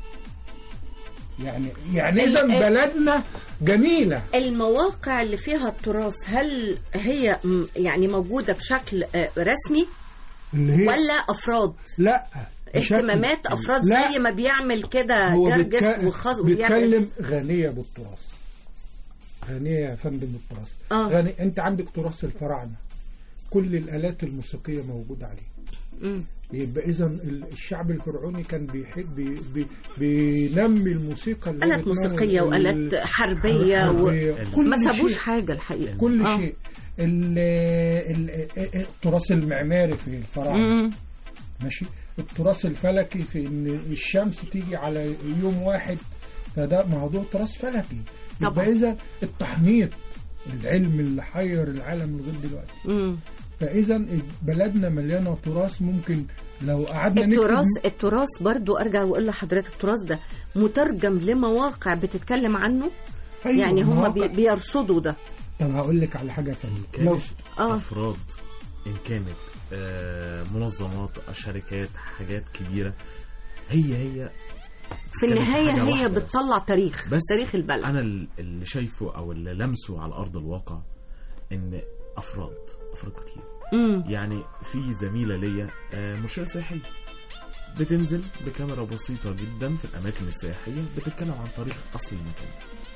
[SPEAKER 2] يعني يعني
[SPEAKER 3] ال-
[SPEAKER 2] اذا
[SPEAKER 3] ال-
[SPEAKER 2] بلدنا جميله
[SPEAKER 3] المواقع اللي فيها التراث هل هي م- يعني موجودة بشكل آه، رسمي
[SPEAKER 2] اللي هي
[SPEAKER 3] ولا أفراد
[SPEAKER 2] لا بشكل-
[SPEAKER 3] اهتمامات أفراد
[SPEAKER 2] لا.
[SPEAKER 3] زي ما بيعمل كده
[SPEAKER 2] هو
[SPEAKER 3] جرجس
[SPEAKER 2] بيتك-
[SPEAKER 3] وخز وبيعمل
[SPEAKER 2] بيتكلم غنية بالتراث غنية يا فندم بالتراث
[SPEAKER 3] آه.
[SPEAKER 2] غني انت عندك تراث الفراعنة كل الآلات الموسيقية موجودة عليه
[SPEAKER 3] مم.
[SPEAKER 2] يبقى إذا الشعب الفرعوني كان بيحب بي بي بينمي الموسيقى اللي هي
[SPEAKER 3] آلات
[SPEAKER 2] بتنمي
[SPEAKER 3] موسيقية
[SPEAKER 2] ال-
[SPEAKER 3] وآلات حربية و...
[SPEAKER 2] حربية. كل
[SPEAKER 3] ما سابوش
[SPEAKER 2] شيء.
[SPEAKER 3] حاجة الحقيقة
[SPEAKER 2] كل
[SPEAKER 3] آه.
[SPEAKER 2] شيء ال- ال- التراث المعماري في الفراعنة
[SPEAKER 3] مم.
[SPEAKER 2] ماشي التراث الفلكي في ان الشمس تيجي على يوم واحد فده موضوع تراث فلكي
[SPEAKER 3] طبعا.
[SPEAKER 2] يبقى اذا التحنيط العلم اللي حير العالم لغايه دلوقتي
[SPEAKER 3] مم.
[SPEAKER 2] فاذا بلدنا مليانه تراث ممكن لو قعدنا
[SPEAKER 3] التراث
[SPEAKER 2] نكتب
[SPEAKER 3] التراث برضو ارجع واقول لحضرتك التراث ده مترجم لمواقع بتتكلم عنه
[SPEAKER 2] أيوة،
[SPEAKER 3] يعني هم
[SPEAKER 2] مواقع.
[SPEAKER 3] بي- بيرصدوا ده
[SPEAKER 2] طب هقول لك على حاجه ثانيه لو
[SPEAKER 4] كانت
[SPEAKER 3] آه.
[SPEAKER 4] افراد ان كانت آه، منظمات شركات حاجات كبيره هي هي
[SPEAKER 3] في
[SPEAKER 4] كانت
[SPEAKER 3] النهايه
[SPEAKER 4] حاجة
[SPEAKER 3] هي
[SPEAKER 4] واحدة بس.
[SPEAKER 3] بتطلع تاريخ
[SPEAKER 4] بس
[SPEAKER 3] تاريخ البلد
[SPEAKER 4] انا ال- اللي شايفه او اللي لمسه على ارض الواقع ان افراد افراد كتير
[SPEAKER 3] مم.
[SPEAKER 4] يعني في زميله ليا آه، مرشده سياحيه بتنزل بكاميرا بسيطه جدا في الاماكن السياحيه بتتكلم عن تاريخ اصل المكان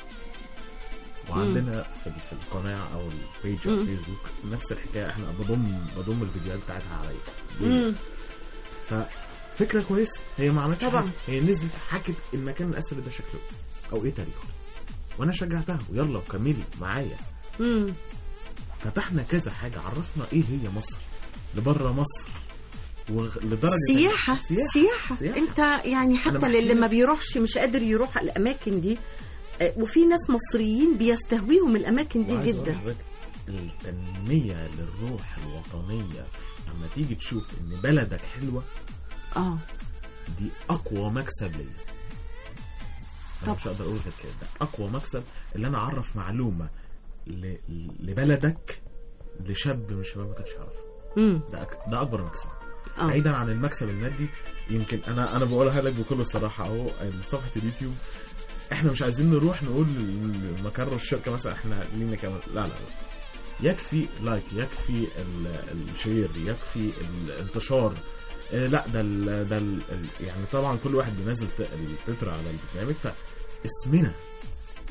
[SPEAKER 4] وعندنا في في القناه او البيج على
[SPEAKER 3] مم.
[SPEAKER 4] الفيسبوك نفس الحكايه احنا بضم بضم الفيديوهات بتاعتها عليا
[SPEAKER 3] مم.
[SPEAKER 4] ففكره كويسه هي ما عملتش
[SPEAKER 3] طبعا.
[SPEAKER 4] حاجة. هي نزلت حكت المكان الاثري ده شكله إيه، او ايه تاريخه وانا شجعتها ويلا كملي معايا
[SPEAKER 3] مم.
[SPEAKER 4] فتحنا كذا حاجه عرفنا ايه هي مصر لبره مصر ولدرجه
[SPEAKER 3] سياحة
[SPEAKER 4] سياحه,
[SPEAKER 3] سياحة
[SPEAKER 4] سياحة.
[SPEAKER 3] انت يعني حتى
[SPEAKER 4] بحكي
[SPEAKER 3] للي
[SPEAKER 4] لك.
[SPEAKER 3] ما بيروحش مش قادر يروح الاماكن دي آه، وفي ناس مصريين بيستهويهم الاماكن دي
[SPEAKER 4] وعايز أقول
[SPEAKER 3] جدا
[SPEAKER 4] لحضرتك التنميه للروح الوطنيه لما تيجي تشوف ان بلدك حلوه
[SPEAKER 3] اه
[SPEAKER 4] دي اقوى مكسب ليا انا
[SPEAKER 3] طب.
[SPEAKER 4] مش هقدر اقول غير كده ده اقوى مكسب اللي انا اعرف معلومه ل... لبلدك لشاب من الشباب ما كانش يعرفها
[SPEAKER 3] مم.
[SPEAKER 4] ده أك... ده اكبر مكسب
[SPEAKER 3] اه
[SPEAKER 4] بعيدا عن المكسب المادي يمكن انا انا بقولها لك بكل صراحه اهو صفحه اليوتيوب احنا مش عايزين نروح نقول لمقر الشركه مثلا احنا لينا كام لا لا لا يكفي لايك يكفي ال- الشير يكفي الانتشار آه، لا ده ال ده ال يعني طبعا كل واحد بينزل ت- التتر على البرنامج فاسمنا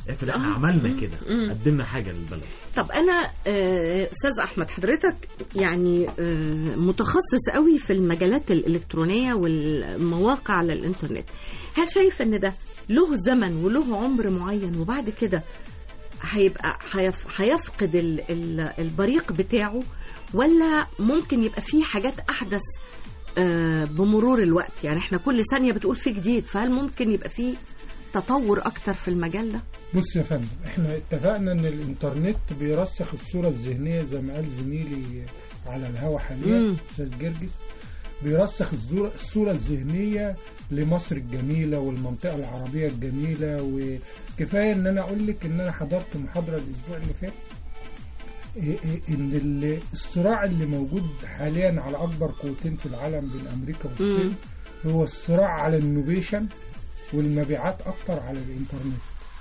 [SPEAKER 4] اقفل احنا
[SPEAKER 3] آه.
[SPEAKER 4] عملنا كده
[SPEAKER 3] مم.
[SPEAKER 4] قدمنا حاجه للبلد
[SPEAKER 3] طب انا آه، استاذ احمد حضرتك يعني آه، متخصص قوي في المجالات الالكترونيه والمواقع على الانترنت هل شايف ان ده له زمن وله عمر معين وبعد كده هيبقى هيف- هيفقد ال- ال- البريق بتاعه ولا ممكن يبقى فيه حاجات احدث آه، بمرور الوقت يعني احنا كل ثانيه بتقول فيه جديد فهل ممكن يبقى فيه تطور اكتر في المجال ده
[SPEAKER 2] بص يا فندم احنا اتفقنا ان الانترنت بيرسخ الصوره الذهنيه زي ما قال زميلي على الهوا حاليا
[SPEAKER 3] مم.
[SPEAKER 2] استاذ جرجس بيرسخ الصوره الصوره الذهنيه لمصر الجميله والمنطقه العربيه الجميله وكفايه ان انا اقول لك ان انا حضرت محاضره الاسبوع اللي فات إيه إيه ان ال- الصراع اللي موجود حاليا على اكبر قوتين في العالم بين امريكا والصين هو الصراع على النوفيشن والمبيعات اكتر على الانترنت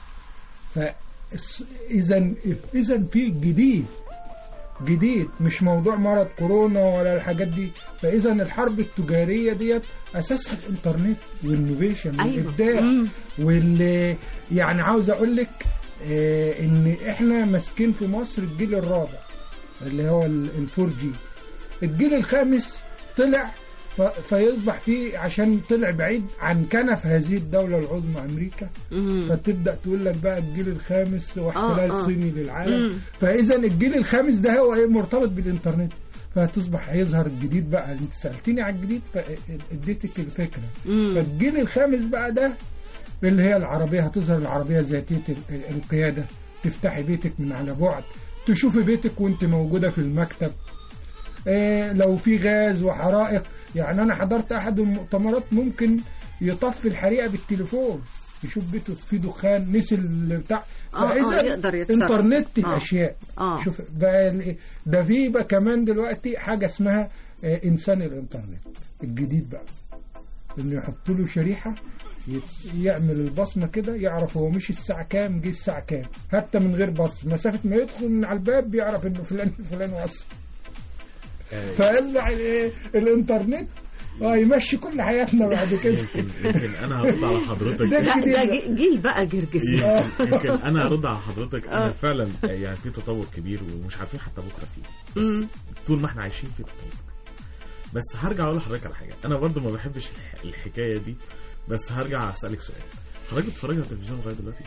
[SPEAKER 2] فاذا اذا في جديد جديد مش موضوع مرض كورونا ولا الحاجات دي فاذا الحرب التجاريه ديت اساسها الانترنت والنوفيشن
[SPEAKER 3] أيوة.
[SPEAKER 2] والابداع
[SPEAKER 3] مم.
[SPEAKER 2] واللي يعني عاوز اقول لك آه ان احنا ماسكين في مصر الجيل الرابع اللي هو الفور جي الجيل الخامس طلع ف- فيصبح فيه عشان طلع بعيد عن كنف هذه الدولة العظمى أمريكا
[SPEAKER 3] مم.
[SPEAKER 2] فتبدأ تقول لك بقى الجيل الخامس واحتلال
[SPEAKER 3] آه، آه.
[SPEAKER 2] صيني للعالم
[SPEAKER 3] مم.
[SPEAKER 2] فإذا الجيل الخامس ده هو إيه مرتبط بالإنترنت فهتصبح هيظهر الجديد بقى انت سألتني على الجديد فاديتك الفكرة
[SPEAKER 3] مم.
[SPEAKER 2] فالجيل الخامس بقى ده اللي هي العربية هتظهر العربية ذاتية ال- القيادة تفتحي بيتك من على بعد تشوفي بيتك وانت موجودة في المكتب إيه لو في غاز وحرائق يعني انا حضرت احد المؤتمرات ممكن يطفي الحريقة بالتليفون يشوف بيته فيه دخان نسي بتاع
[SPEAKER 3] آه، آه، يقدر يتصرف.
[SPEAKER 2] انترنت
[SPEAKER 3] آه.
[SPEAKER 2] الاشياء
[SPEAKER 3] آه.
[SPEAKER 2] شوف بقى ال- ده في بقى كمان دلوقتي حاجة اسمها آه، انسان الانترنت الجديد بقى انه يحط له شريحه يت- يعمل البصمه كده يعرف هو مشي الساعه كام جه الساعه كام حتى من غير بص مسافه ما يدخل من على الباب بيعرف انه فلان فلان وصل فيطلع الايه الانترنت اه يمشي كل حياتنا بعد كده
[SPEAKER 4] يمكن يمكن انا هرد على حضرتك
[SPEAKER 2] ده
[SPEAKER 3] لا
[SPEAKER 2] الجديد
[SPEAKER 3] ده
[SPEAKER 2] بقى.
[SPEAKER 3] جي- جيل بقى جرجس
[SPEAKER 4] يمكن, يمكن انا هرد على حضرتك
[SPEAKER 3] آه.
[SPEAKER 4] ان فعلا يعني في تطور كبير ومش عارفين حتى بكره فيه
[SPEAKER 3] مم.
[SPEAKER 4] بس طول ما احنا عايشين في تطور بس هرجع اقول لحضرتك على حاجه انا برضو ما بحبش الح- الحكايه دي بس هرجع اسالك سؤال حضرتك بتتفرج على التلفزيون لغايه دلوقتي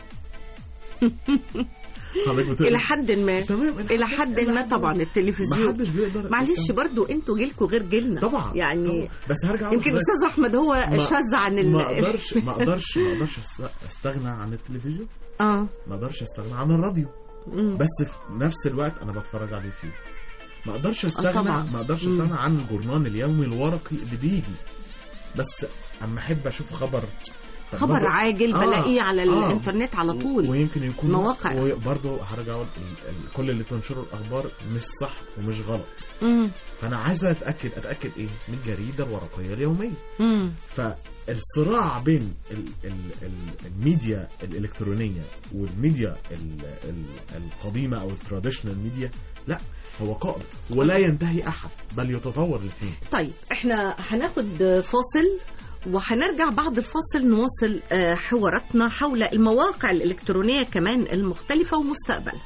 [SPEAKER 4] حضرتك بت...
[SPEAKER 3] الى حد ما
[SPEAKER 4] تمام
[SPEAKER 3] الى حد ما طبعا
[SPEAKER 4] ما
[SPEAKER 3] التلفزيون
[SPEAKER 4] حدش بيقدر
[SPEAKER 3] معلش
[SPEAKER 4] يستوعب.
[SPEAKER 3] برضو انتوا جيلكم غير جيلنا
[SPEAKER 4] طبعا
[SPEAKER 3] يعني
[SPEAKER 4] طبعاً. بس هرجع أقول
[SPEAKER 3] يمكن
[SPEAKER 4] لحضرتك-
[SPEAKER 3] استاذ احمد هو
[SPEAKER 4] ما-
[SPEAKER 3] شاذ عن ال
[SPEAKER 4] ما اقدرش ما اقدرش ما اقدرش أست- استغنى عن التلفزيون
[SPEAKER 3] اه
[SPEAKER 4] ما اقدرش استغنى عن الراديو
[SPEAKER 3] مم.
[SPEAKER 4] بس في نفس الوقت انا بتفرج على اليوتيوب ما اقدرش استغنى
[SPEAKER 3] طبعاً.
[SPEAKER 4] ما اقدرش
[SPEAKER 3] مم.
[SPEAKER 4] استغنى عن الجورنال اليومي الورقي اللي بيجي بس اما احب اشوف خبر طب
[SPEAKER 3] خبر
[SPEAKER 4] ما ب-
[SPEAKER 3] عاجل
[SPEAKER 4] آه،
[SPEAKER 3] بلاقيه على
[SPEAKER 4] آه.
[SPEAKER 3] الانترنت على طول
[SPEAKER 4] ويمكن يكون
[SPEAKER 3] مواقع.
[SPEAKER 4] وبرضه هرجع اقول ال- ال- كل اللي تنشره الاخبار مش صح ومش غلط
[SPEAKER 3] مم.
[SPEAKER 4] فانا عايز اتاكد اتاكد ايه من الجريده الورقيه اليوميه
[SPEAKER 3] مم.
[SPEAKER 4] فالصراع بين ال ال ال الميديا الالكترونيه والميديا ال ال القديمه او التراديشنال ميديا لا هو قائم ولا ينتهي احد بل يتطور الاثنين
[SPEAKER 3] طيب احنا هناخد فاصل وهنرجع بعد الفاصل نواصل آه، حواراتنا حول المواقع الإلكترونية كمان المختلفة ومستقبلها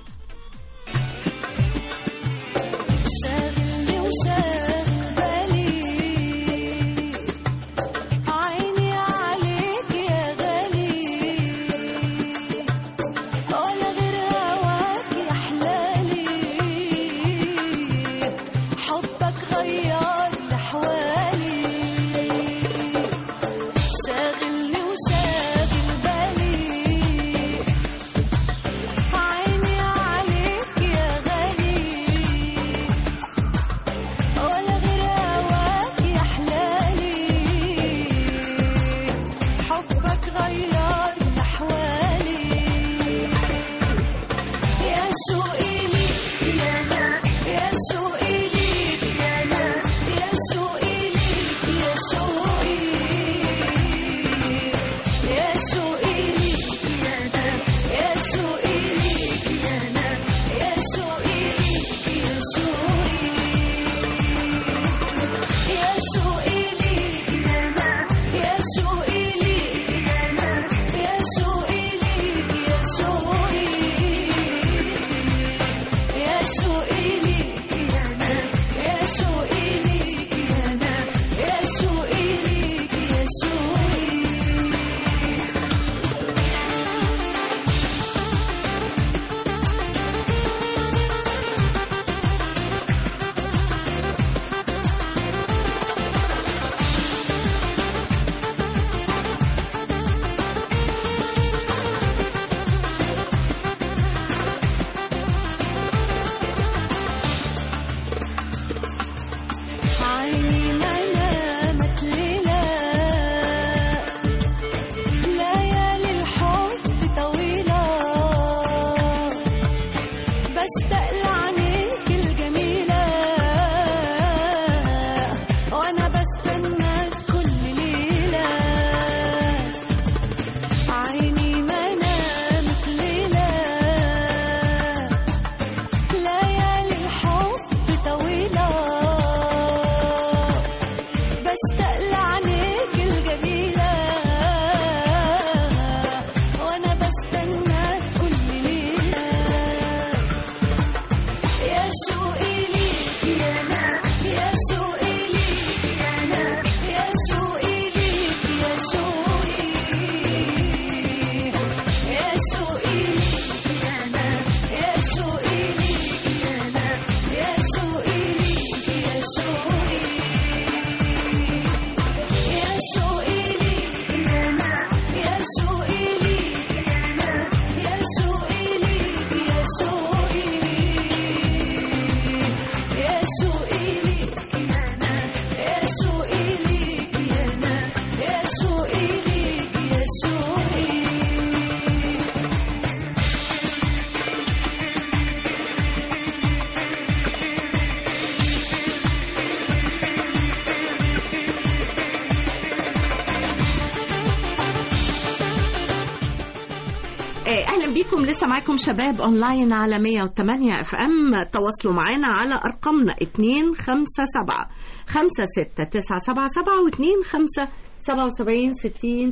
[SPEAKER 5] شاغلني وشاغل بالي عيني عليك يا غالي ولا غير هواك يا حلالي حبك غير لحوالي شاغلني وشاغل بالي عيني عليك يا غالي ولا غير هواك يا حلالي حبك غير لحوالي يا شوقي ليك يا انا يا شوقي ليك يا انا يا شوقي ليك يا شوقي يا شوقي ليك يا انا يا شوقي ليك يا انا يا شوقي ليك يا شوقي يا شوقي ليك يا انا يا شوقي ليك يا انا يا شوقي ليك يا شوقي بشتاق لعينيك الجميلة وأنا بستناك كل ليلة عيني ما نامت ليلة ليالي الحب طويلة بشتاق لعينيك الجميلة وأنا بستناك كل ليلة يا شوقي ليك يا أنا يا شوقي ليك يا أنا يا شوقي ليك يا شوقي يا شوقي ليك يا أنا يا شوقي ليك يا أنا يا شوقي ليك يا شوقي يا شوقي ليك يا أنا يا شوقي ليك يا أنا يا شوقي ليك يا شوقي يا شوقي ليك يا أنا يا شوقي ليك يا أنا يا شوقي ليك يا شوقي
[SPEAKER 3] آه، اهلا بيكم لسه معاكم شباب اونلاين على 108 اف ام تواصلوا معانا على ارقامنا 257 56977 و 25 77 60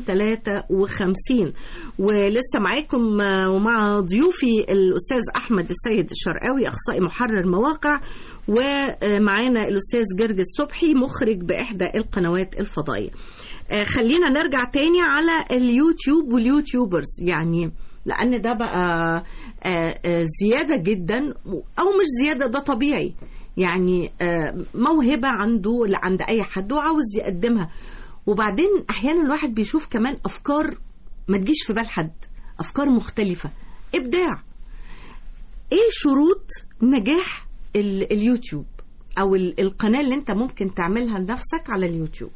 [SPEAKER 3] 53 ولسه معاكم آه، ومع ضيوفي الاستاذ احمد السيد الشرقاوي اخصائي محرر مواقع ومعانا الاستاذ جرجس صبحي مخرج باحدى القنوات الفضائيه آه، خلينا نرجع تاني على اليوتيوب واليوتيوبرز يعني لان ده بقى آه، آه، زياده جدا او مش زياده ده طبيعي يعني آه، موهبه عنده عند اي حد وعاوز يقدمها وبعدين احيانا الواحد بيشوف كمان افكار ما تجيش في بال حد افكار مختلفه ابداع ايه شروط نجاح ال- اليوتيوب او ال- القناه اللي انت ممكن تعملها لنفسك على اليوتيوب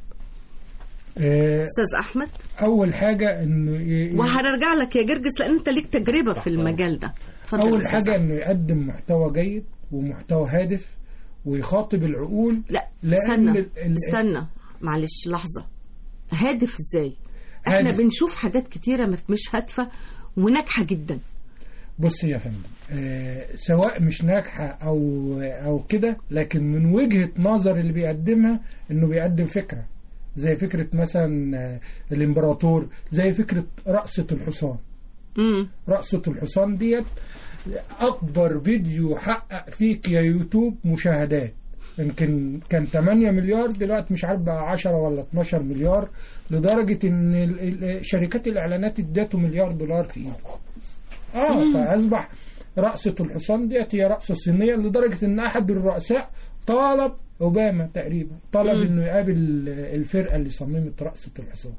[SPEAKER 2] آه،
[SPEAKER 3] استاذ احمد
[SPEAKER 2] اول حاجه انه ي- ي-
[SPEAKER 3] وهنرجع لك يا جرجس لان انت ليك تجربه في المجال ده اتفضل
[SPEAKER 2] اول
[SPEAKER 3] يا أستاذ
[SPEAKER 2] حاجه انه يقدم محتوى جيد ومحتوى هادف ويخاطب العقول
[SPEAKER 3] لا
[SPEAKER 2] لأن
[SPEAKER 3] استنى
[SPEAKER 2] ال- ال-
[SPEAKER 3] استنى معلش لحظة هادف ازاي احنا
[SPEAKER 2] هادف.
[SPEAKER 3] بنشوف حاجات كتيرة مف- مش هادفة وناجحة جدا
[SPEAKER 2] بص يا فندم آه سواء مش ناجحه او او كده لكن من وجهه نظر اللي بيقدمها انه بيقدم فكره زي فكره مثلا آه الامبراطور زي فكره رقصه الحصان
[SPEAKER 3] امم
[SPEAKER 2] رقصة الحصان ديت أكبر فيديو حقق فيك يا يوتيوب مشاهدات يمكن كان 8 مليار دلوقتي مش عارف بقى 10 ولا 12 مليار لدرجة إن ال- ال- شركات الإعلانات ادته مليار دولار في إيده. آه فأصبح رقصة الحصان ديت هي رقصة صينية لدرجة إن أحد الرؤساء طالب أوباما تقريبا طلب إنه يقابل الفرقة اللي صممت رقصة الحصان.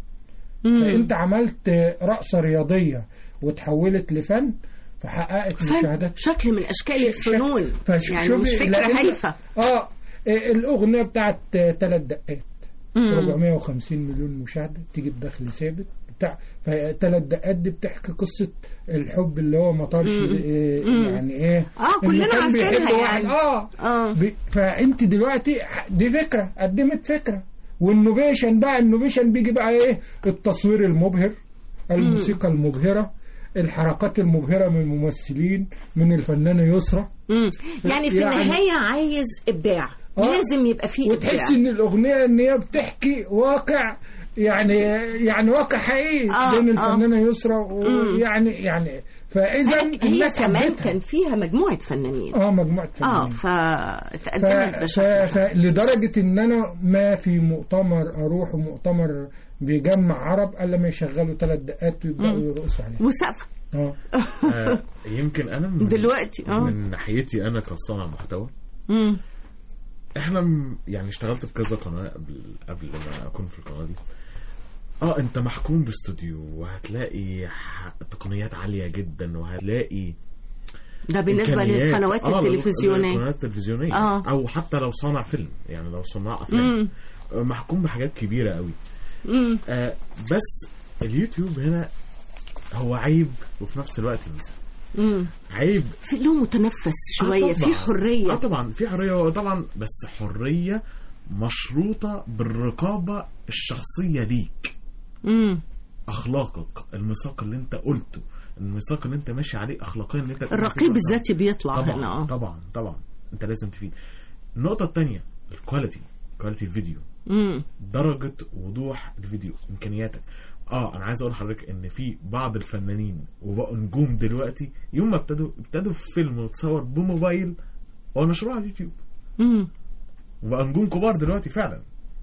[SPEAKER 2] فانت عملت رقصه رياضيه وتحولت لفن فحققت مشاهدات
[SPEAKER 3] شكل من اشكال الفنون
[SPEAKER 2] فش-
[SPEAKER 3] يعني
[SPEAKER 2] شوفي
[SPEAKER 3] مش فكرة
[SPEAKER 2] لأن-
[SPEAKER 3] هايفة
[SPEAKER 2] اه إيه، الاغنيه بتاعت ثلاث دقات
[SPEAKER 3] مم.
[SPEAKER 2] 450 مليون مشاهده تيجي بدخل ثابت بتاع فثلاث دقات دي بتحكي قصه الحب اللي هو ما طالش إيه، يعني ايه
[SPEAKER 3] آه،
[SPEAKER 2] إنه
[SPEAKER 3] كلنا
[SPEAKER 2] كان
[SPEAKER 3] عارفينها
[SPEAKER 2] بيحب واحد
[SPEAKER 3] يعني.
[SPEAKER 2] اه
[SPEAKER 3] اه
[SPEAKER 2] ب- فانت دلوقتي ح- دي فكره قدمت فكره والنوفيشن بقى النوفيشن بيجي بقى ايه التصوير المبهر الموسيقى المبهره الحركات المبهره من الممثلين من الفنانه يسرى
[SPEAKER 3] مم. يعني في
[SPEAKER 2] يعني-
[SPEAKER 3] النهاية عايز ابداع
[SPEAKER 2] آه.
[SPEAKER 3] لازم يبقى فيه
[SPEAKER 2] وتحس
[SPEAKER 3] ابداع
[SPEAKER 2] ان الاغنيه ان هي بتحكي واقع يعني يعني واقع حقيقي
[SPEAKER 3] آه،
[SPEAKER 2] بين
[SPEAKER 3] آه.
[SPEAKER 2] الفنانه يسرى ويعني يعني فاذا
[SPEAKER 3] هي
[SPEAKER 2] الناس
[SPEAKER 3] كمان
[SPEAKER 2] حبتها.
[SPEAKER 3] كان فيها مجموعة فنانين
[SPEAKER 2] اه مجموعه
[SPEAKER 3] اه
[SPEAKER 2] فنانين
[SPEAKER 3] فتقدمت
[SPEAKER 2] ف... ف...
[SPEAKER 3] بشكل
[SPEAKER 2] فلدرجة إن أنا ما في مؤتمر أروح مؤتمر بيجمع عرب إلا ما يشغلوا ثلاث دقات ويبدأوا يرقصوا عليها
[SPEAKER 3] وسقف
[SPEAKER 2] اه
[SPEAKER 4] آه، يمكن انا من
[SPEAKER 3] دلوقتي، آه.
[SPEAKER 4] من ناحيتي انا كصانع محتوى
[SPEAKER 3] مم.
[SPEAKER 4] احنا م- يعني اشتغلت في كذا قناه قبل قبل ما اكون في القناه دي اه انت محكوم باستوديو وهتلاقي ح- تقنيات عاليه جدا وهتلاقي
[SPEAKER 3] ده بالنسبة
[SPEAKER 4] إمكانيات.
[SPEAKER 3] للقنوات
[SPEAKER 4] آه،
[SPEAKER 3] التلفزيونية
[SPEAKER 4] القنوات التلفزيونيه
[SPEAKER 3] آه.
[SPEAKER 4] او حتى لو صانع فيلم يعني لو صناع افلام
[SPEAKER 3] مم.
[SPEAKER 4] آه، محكوم بحاجات كبيره قوي
[SPEAKER 3] مم.
[SPEAKER 4] آه بس اليوتيوب هنا هو عيب وفي نفس الوقت ميزه
[SPEAKER 3] مم.
[SPEAKER 4] عيب
[SPEAKER 3] في له متنفس شويه
[SPEAKER 4] آه
[SPEAKER 3] في
[SPEAKER 4] طبعاً.
[SPEAKER 3] حريه
[SPEAKER 4] اه طبعا في حريه طبعا بس حريه مشروطه بالرقابه الشخصيه ليك
[SPEAKER 3] مم.
[SPEAKER 4] اخلاقك الميثاق اللي انت قلته الميثاق اللي انت ماشي عليه اخلاقيا اللي انت
[SPEAKER 3] الرقيب الذاتي بيطلع
[SPEAKER 4] طبعا
[SPEAKER 3] هنا اه
[SPEAKER 4] طبعا طبعا انت لازم تفيد النقطه الثانيه الكواليتي كواليتي الفيديو
[SPEAKER 3] مم.
[SPEAKER 4] درجه وضوح الفيديو امكانياتك اه انا عايز اقول لحضرتك ان في بعض الفنانين وبقوا نجوم دلوقتي يوم ما ابتدوا ابتدوا في فيلم متصور بموبايل ونشروه على اليوتيوب
[SPEAKER 3] مم.
[SPEAKER 4] وبقى نجوم كبار دلوقتي فعلا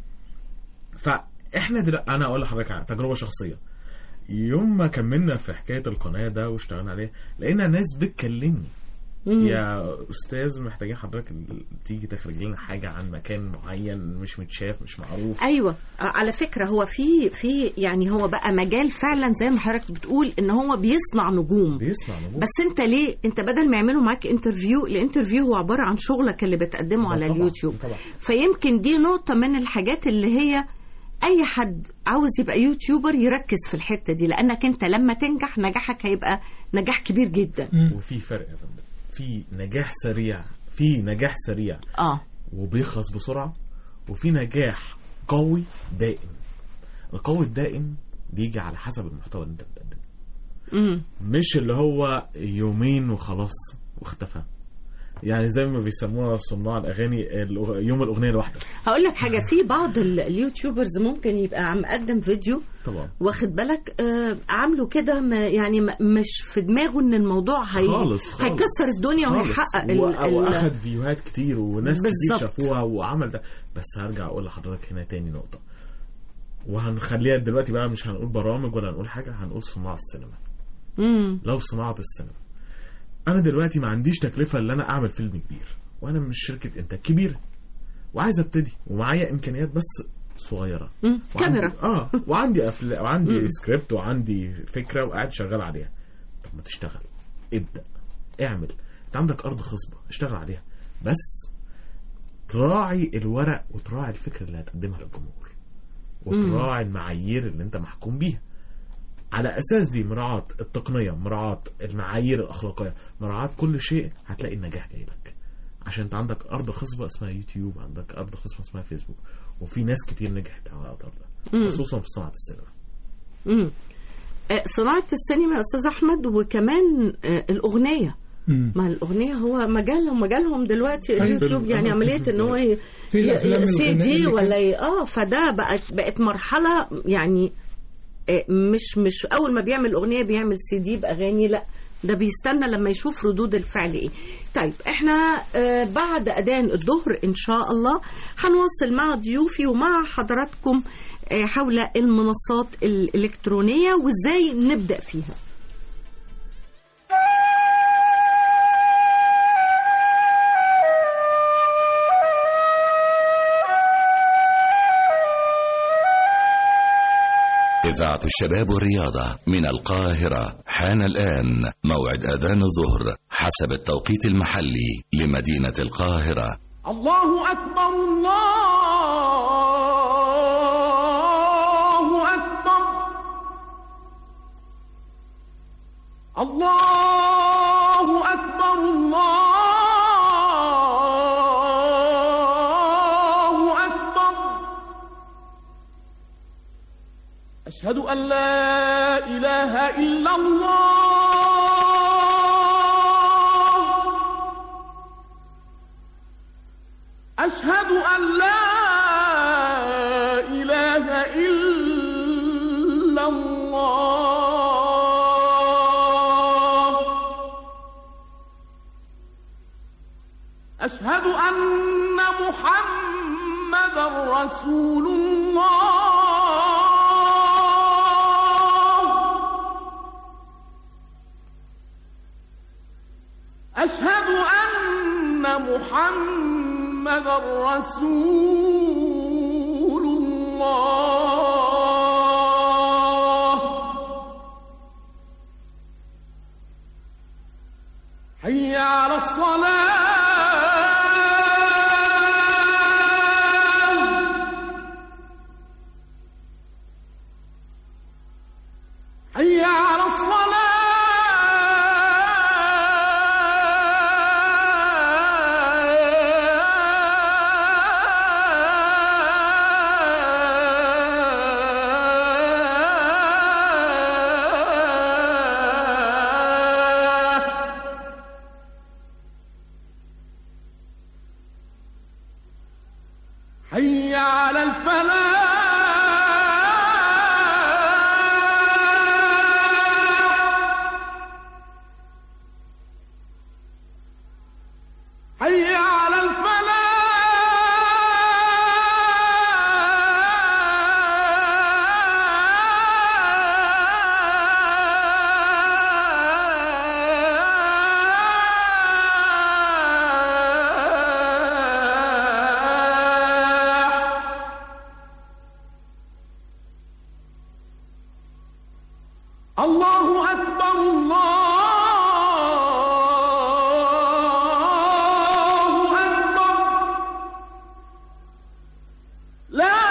[SPEAKER 4] فاحنا دلوقتي انا اقول لحضرتك على تجربه شخصيه يوم ما كملنا في حكايه القناه ده واشتغلنا عليها لقينا ناس بتكلمني
[SPEAKER 3] مم.
[SPEAKER 4] يا استاذ محتاجين حضرتك ال- تيجي تخرج لنا حاجه عن مكان معين مش متشاف مش معروف
[SPEAKER 3] ايوه على فكره هو في في يعني هو بقى مجال فعلا زي ما حضرتك بتقول ان هو بيصنع نجوم
[SPEAKER 4] بيصنع نجوم
[SPEAKER 3] بس انت ليه انت بدل ما يعملوا معاك انترفيو الانترفيو هو عباره عن شغلك اللي بتقدمه على
[SPEAKER 4] طبعاً،
[SPEAKER 3] اليوتيوب
[SPEAKER 4] طبعا
[SPEAKER 3] فيمكن دي نقطه من الحاجات اللي هي اي حد عاوز يبقى يوتيوبر يركز في الحته دي لانك انت لما تنجح نجاحك هيبقى نجاح كبير جدا
[SPEAKER 4] وفي فرق يا فندم في نجاح سريع في نجاح سريع
[SPEAKER 3] اه
[SPEAKER 4] وبيخلص بسرعه وفي نجاح قوي دائم القوي الدائم بيجي على حسب المحتوى اللي انت بتقدمه
[SPEAKER 3] امم
[SPEAKER 4] مش اللي هو يومين وخلاص واختفى يعني زي ما بيسموها صناع الاغاني الأغ- يوم الاغنيه الواحده
[SPEAKER 3] هقول لك حاجه في بعض ال- اليوتيوبرز ممكن يبقى عم مقدم فيديو
[SPEAKER 4] طبعا
[SPEAKER 3] واخد بالك آه عامله كده ما- يعني ما- مش في دماغه ان الموضوع هي
[SPEAKER 4] خالص خالص
[SPEAKER 3] هيكسر الدنيا
[SPEAKER 4] خالص.
[SPEAKER 3] وهيحقق ال-
[SPEAKER 4] و-
[SPEAKER 3] ال-
[SPEAKER 4] واخد فيوهات كتير وناس كتير
[SPEAKER 3] بالظبط.
[SPEAKER 4] شافوها وعمل ده بس هرجع اقول لحضرتك هنا تاني نقطه وهنخليها دلوقتي بقى مش هنقول برامج ولا هنقول حاجه هنقول صناع السينما
[SPEAKER 3] مم.
[SPEAKER 4] لو صناعه السينما انا دلوقتي ما عنديش تكلفه ان انا اعمل فيلم كبير وانا مش شركه انتاج كبيره وعايز ابتدي ومعايا امكانيات بس صغيره
[SPEAKER 3] مم.
[SPEAKER 4] وعندي-
[SPEAKER 3] كاميرا
[SPEAKER 4] اه وعندي أفلا... وعندي سكريبت وعندي فكره وقاعد شغال عليها طب ما تشتغل ابدا اعمل انت عندك ارض خصبه اشتغل عليها بس تراعي الورق وتراعي الفكره اللي هتقدمها للجمهور وتراعي المعايير اللي انت محكوم بيها على اساس دي مراعاه التقنيه مراعاه المعايير الاخلاقيه مراعاه كل شيء هتلاقي النجاح جاي لك عشان انت عندك ارض خصبه اسمها يوتيوب عندك ارض خصبه اسمها فيسبوك وفي ناس كتير نجحت على الارض ده خصوصا في صناعه السينما
[SPEAKER 3] مم. آه، صناعة السينما يا أستاذ أحمد وكمان آه، الأغنية
[SPEAKER 2] مم.
[SPEAKER 3] ما الأغنية هو مجالهم مجالهم دلوقتي
[SPEAKER 2] أيوة.
[SPEAKER 3] اليوتيوب يعني
[SPEAKER 4] آه،
[SPEAKER 3] عملية إن هو ي-
[SPEAKER 2] في الأفلام
[SPEAKER 3] ي- سي
[SPEAKER 2] الغنائية
[SPEAKER 3] دي
[SPEAKER 2] اللي
[SPEAKER 3] ولا ي- اه فده بقت بقت مرحلة يعني آه، مش مش أول ما بيعمل أغنية بيعمل سي دي بأغاني لا ده بيستنى لما يشوف ردود الفعل ايه طيب احنا آه بعد اذان الظهر ان شاء الله هنواصل مع ضيوفي ومع حضراتكم آه حول المنصات الالكترونيه وازاي نبدا فيها
[SPEAKER 1] إذاعة الشباب والرياضة من القاهرة حان الآن موعد أذان الظهر حسب التوقيت المحلي لمدينة القاهرة
[SPEAKER 6] الله أكبر الله أكبر الله أكبر الله أكبر أشهد أن لا إله إلا الله أشهد أن لا إله إلا الله أشهد أن محمدا رسول الله أشهد أن محمدا رسول الله حي على الصلاة حي على الصلاة حي على الفلاح حي على الفلاح الله أكبر الله أكبر لا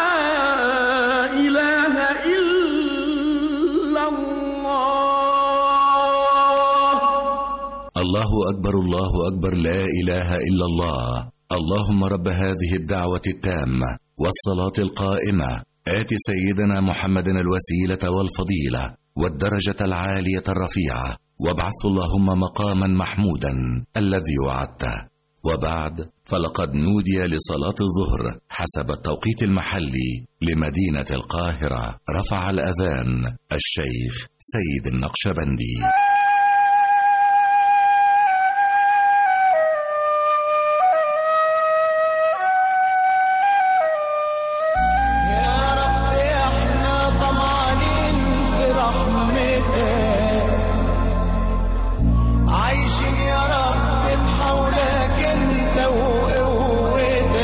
[SPEAKER 6] إله إلا الله
[SPEAKER 1] الله أكبر الله أكبر لا إله إلا الله اللهم رب هذه الدعوة التامة والصلاة القائمة آت سيدنا محمد الوسيلة والفضيلة والدرجة العالية الرفيعة وابعث اللهم مقاما محمودا الذي وعدته وبعد فلقد نودي لصلاة الظهر حسب التوقيت المحلي لمدينة القاهرة رفع الأذان الشيخ سيد النقشبندي
[SPEAKER 7] يا رب احنا طمعانين في رحمتك عايشين يا رب بحولك انت وقوتك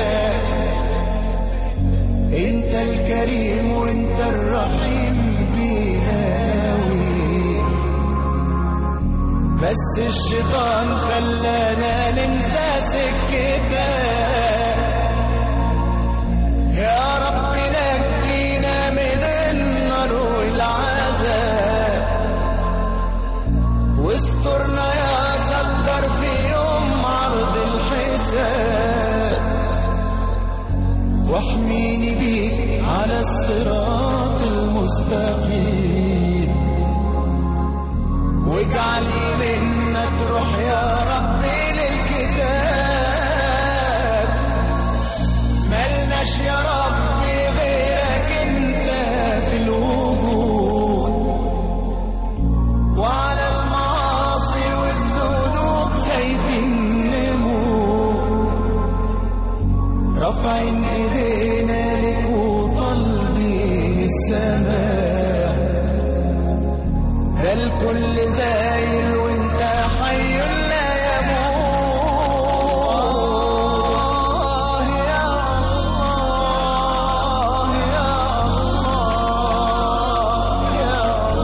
[SPEAKER 7] انت الكريم وانت الرحيم بينا أوي. بس الشيطان خلانا ننسى سكتك يا رب نجينا من النار والعذاب واسترنا يا ستر في يوم عرض الحساب واحميني بيك على الصراط المستقيم واجعلني منك روح يا ربي للكتاب ملناش يا ربي غيرك انت في الوجود وعلى المعاصي والذنوب خايفين نموت رافعين ايدينا لك وطالبين السماء ده الكل زايل وانت حي لا يموت يا الله يا الله يا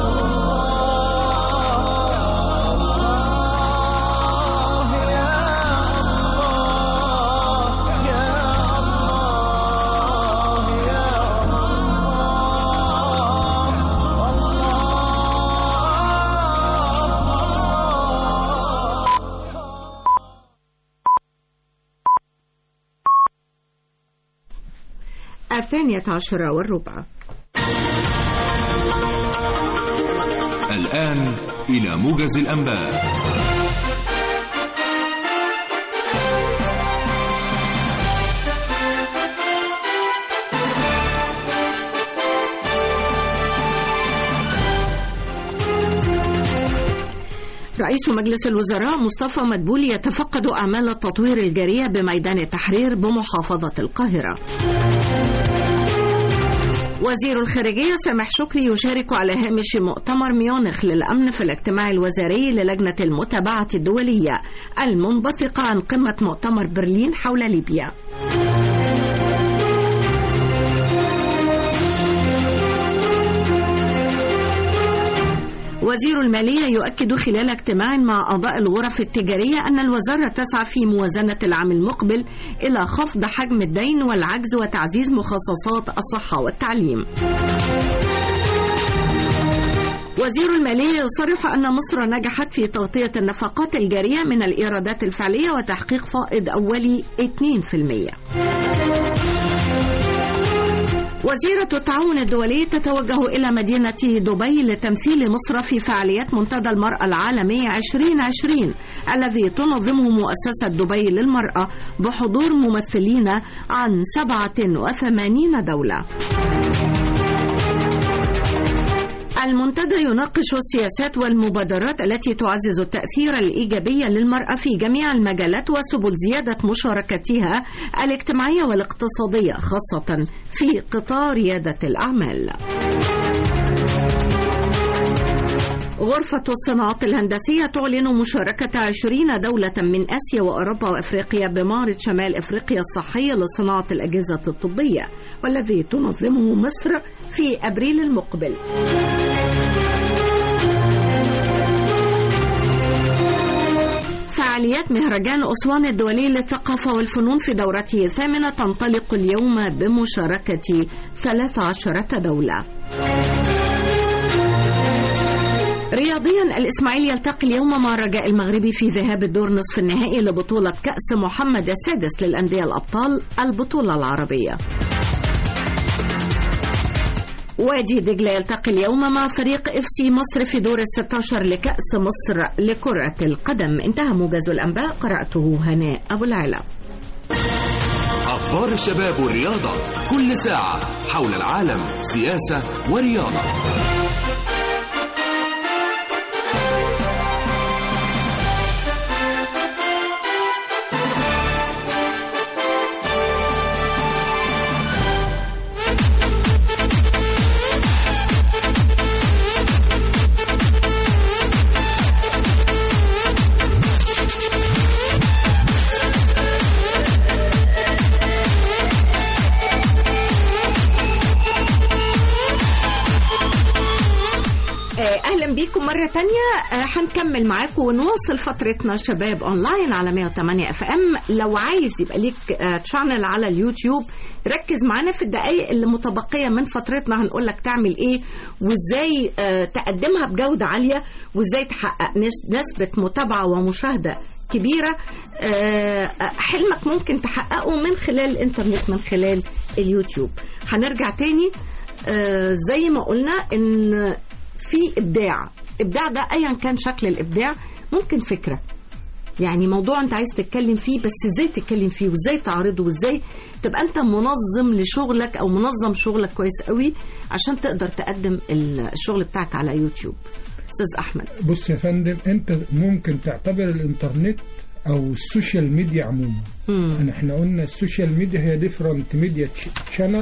[SPEAKER 7] الله يا الله يا الله يا
[SPEAKER 3] الثانية عشرة والربع
[SPEAKER 8] الآن إلى موجز الأنباء
[SPEAKER 3] رئيس مجلس الوزراء مصطفى مدبولي يتفقد أعمال التطوير الجارية بميدان التحرير بمحافظة القاهرة وزير الخارجية سامح شكري يشارك على هامش مؤتمر ميونخ للأمن في الاجتماع الوزاري للجنة المتابعة الدولية المنبثقة عن قمة مؤتمر برلين حول ليبيا وزير المالية يؤكد خلال اجتماع مع أعضاء الغرف التجارية أن الوزارة تسعى في موازنة العام المقبل إلى خفض حجم الدين والعجز وتعزيز مخصصات الصحة والتعليم. وزير المالية يصرح أن مصر نجحت في تغطية النفقات الجارية من الإيرادات الفعلية وتحقيق فائض أولي 2%. وزيرة التعاون الدولي تتوجه إلى مدينة دبي لتمثيل مصر في فعاليات منتدى المرأة العالمي 2020 الذي تنظمه مؤسسة دبي للمرأة بحضور ممثلين عن 87 دولة. المنتدى يناقش السياسات والمبادرات التي تعزز التأثير الإيجابي للمرأة في جميع المجالات وسبل زيادة مشاركتها الاجتماعية والاقتصادية خاصة في قطاع ريادة الأعمال. غرفة الصناعات الهندسية تعلن مشاركة 20 دولة من آسيا وأوروبا وأفريقيا بمعرض شمال أفريقيا الصحي لصناعة الأجهزة الطبية والذي تنظمه مصر في أبريل المقبل. فعاليات مهرجان أسوان الدولي للثقافة والفنون في دورته الثامنة تنطلق اليوم بمشاركة 13 دولة. رياضيا الإسماعيلي يلتقي اليوم مع الرجاء المغربي في ذهاب الدور نصف النهائي لبطولة كأس محمد السادس للأندية الأبطال البطولة العربية. وادي دجلة يلتقي اليوم مع فريق اف سي مصر في دور ال 16 لكأس مصر لكرة القدم انتهى موجز الأنباء قرأته هناء أبو العلا
[SPEAKER 8] أخبار الشباب والرياضة كل ساعة حول العالم سياسة ورياضة
[SPEAKER 3] آه، اهلا بيكم مره تانية آه، هنكمل معاكم ونواصل فترتنا شباب اونلاين على 108 اف ام لو عايز يبقى ليك تشانل على اليوتيوب ركز معانا في الدقائق اللي متبقيه من فترتنا هنقول لك تعمل ايه وازاي آه، تقدمها بجوده عاليه وازاي تحقق نس- نسبه متابعه ومشاهده كبيره آه، حلمك ممكن تحققه من خلال الانترنت من خلال اليوتيوب هنرجع تاني آه، زي ما قلنا ان في ابداع ابداع ده ايا كان شكل الابداع ممكن فكره يعني موضوع انت عايز تتكلم فيه بس ازاي تتكلم فيه وازاي تعرضه وازاي تبقى انت منظم لشغلك او منظم شغلك كويس قوي عشان تقدر تقدم ال- الشغل بتاعك على يوتيوب استاذ احمد
[SPEAKER 2] بص يا فندم انت ممكن تعتبر الانترنت او السوشيال ميديا عموما يعني احنا قلنا السوشيال ميديا هي ديفرنت ميديا شانل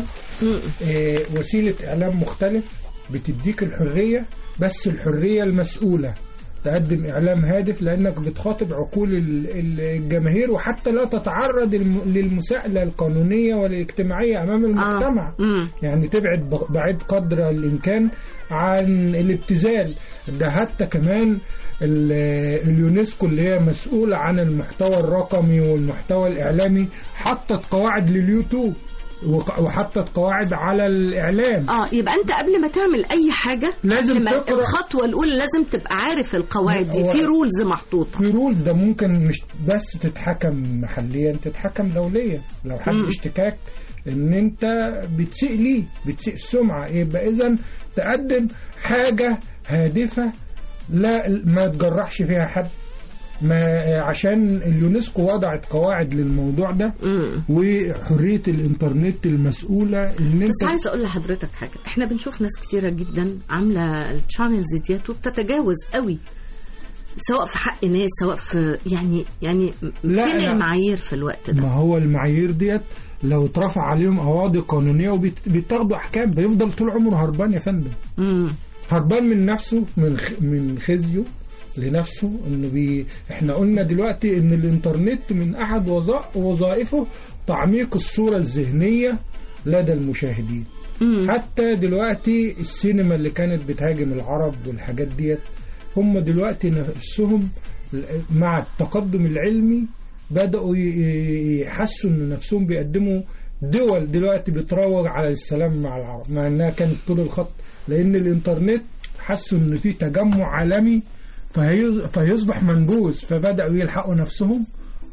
[SPEAKER 2] وسيله اعلام مختلف بتديك الحريه بس الحريه المسؤوله تقدم اعلام هادف لانك بتخاطب عقول ال- ال- الجماهير وحتى لا تتعرض الم- للمساءله القانونيه والاجتماعيه امام المجتمع
[SPEAKER 3] مم.
[SPEAKER 2] يعني تبعد ب- بعيد قدر الامكان عن الابتذال ده حتى كمان ال- اليونسكو اللي هي مسؤوله عن المحتوى الرقمي والمحتوى الاعلامي حطت قواعد لليوتيوب وق- وحطت قواعد على الاعلام
[SPEAKER 3] اه يبقى انت قبل ما تعمل اي حاجه
[SPEAKER 2] لازم
[SPEAKER 3] قبل ما-
[SPEAKER 2] تقرأ.
[SPEAKER 3] الخطوه الاولى لازم تبقى عارف القواعد دي
[SPEAKER 2] هو-
[SPEAKER 3] في رولز محطوطه
[SPEAKER 2] في رولز ده ممكن مش بس تتحكم محليا تتحكم دوليا لو حد اشتكاك ان انت بتسيء ليه بتسيء السمعه يبقى اذا تقدم حاجه هادفه لا ما تجرحش فيها حد ما عشان اليونسكو وضعت قواعد للموضوع ده
[SPEAKER 3] مم.
[SPEAKER 2] وحريه الانترنت المسؤوله ان
[SPEAKER 3] بس
[SPEAKER 2] انت
[SPEAKER 3] عايزه اقول لحضرتك حاجه احنا بنشوف ناس كتيره جدا عامله الشانلز ديت وبتتجاوز قوي سواء في حق ناس سواء في يعني يعني
[SPEAKER 2] لا،
[SPEAKER 3] فين
[SPEAKER 2] لا.
[SPEAKER 3] المعايير في الوقت ده
[SPEAKER 2] ما هو المعايير ديت لو اترفع عليهم قواضي قانونيه وبيتاخدوا احكام بيفضل طول عمره هربان يا فندم
[SPEAKER 3] مم.
[SPEAKER 2] هربان من نفسه من خ... من خزيه لنفسه انه بي... احنا قلنا دلوقتي ان الانترنت من احد وظا... وظائفه تعميق الصوره الذهنيه لدى المشاهدين
[SPEAKER 3] مم.
[SPEAKER 2] حتى دلوقتي السينما اللي كانت بتهاجم العرب والحاجات ديت هم دلوقتي نفسهم مع التقدم العلمي بدأوا ي- يحسوا ان نفسهم بيقدموا دول دلوقتي بتروج على السلام مع العرب مع انها كانت طول الخط لان الانترنت حسوا ان في تجمع عالمي فهي- فيصبح منبوذ فبدأوا يلحقوا نفسهم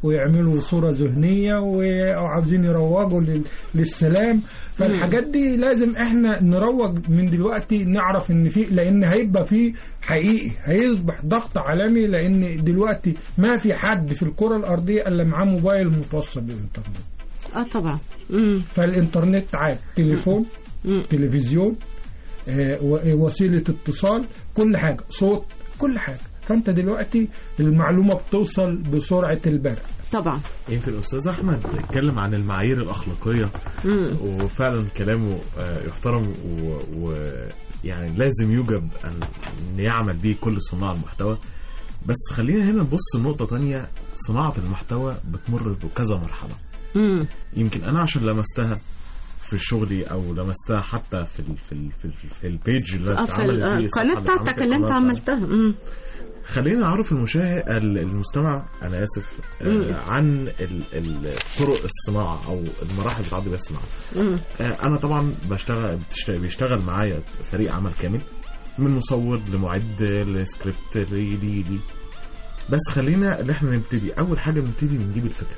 [SPEAKER 2] ويعملوا صورة ذهنية و- وعاوزين يروجوا لل- للسلام فالحاجات دي لازم احنا نروج من دلوقتي نعرف ان في لان هيبقى في حقيقي هيصبح ضغط عالمي لان دلوقتي ما في حد في الكرة الارضية الا معاه موبايل متوصل بالانترنت
[SPEAKER 3] اه طبعا مم.
[SPEAKER 2] فالانترنت عاد تليفون
[SPEAKER 3] مم.
[SPEAKER 2] تلفزيون آه، و- وسيلة اتصال كل حاجة صوت كل حاجة فانت دلوقتي المعلومة بتوصل بسرعة البرق
[SPEAKER 3] طبعا
[SPEAKER 4] يمكن الاستاذ احمد اتكلم عن المعايير الاخلاقيه
[SPEAKER 3] مم.
[SPEAKER 4] وفعلا كلامه آه، يحترم ويعني لازم يوجب ان إن يعمل به كل صناع المحتوى بس خلينا هنا نبص لنقطه تانية صناعه المحتوى بتمر بكذا مرحله
[SPEAKER 3] مم.
[SPEAKER 4] يمكن انا عشان لمستها في شغلي او لمستها حتى في ال في ال في, ال في البيج اللي
[SPEAKER 3] اه في
[SPEAKER 4] اتعملت
[SPEAKER 3] ال-
[SPEAKER 4] دي، الصفحة
[SPEAKER 3] القناه
[SPEAKER 4] اللي
[SPEAKER 3] بتاعتك
[SPEAKER 4] اتعملت،
[SPEAKER 3] اللي انت
[SPEAKER 4] القناة بتاعتي.
[SPEAKER 3] عملتها مم.
[SPEAKER 4] خلينا نعرف المشاهد ال- المستمع انا اسف
[SPEAKER 3] مم.
[SPEAKER 4] آه عن ال- ال- طرق الصناعه او المراحل بتعدي بيها الصناعه
[SPEAKER 3] مم.
[SPEAKER 4] آه انا طبعا بشتغل بتشت- بيشتغل معايا فريق عمل كامل من مصور لمعد لسكريبت لي لي لي بس خلينا ان احنا نبتدي اول حاجه بنبتدي بنجيب الفكره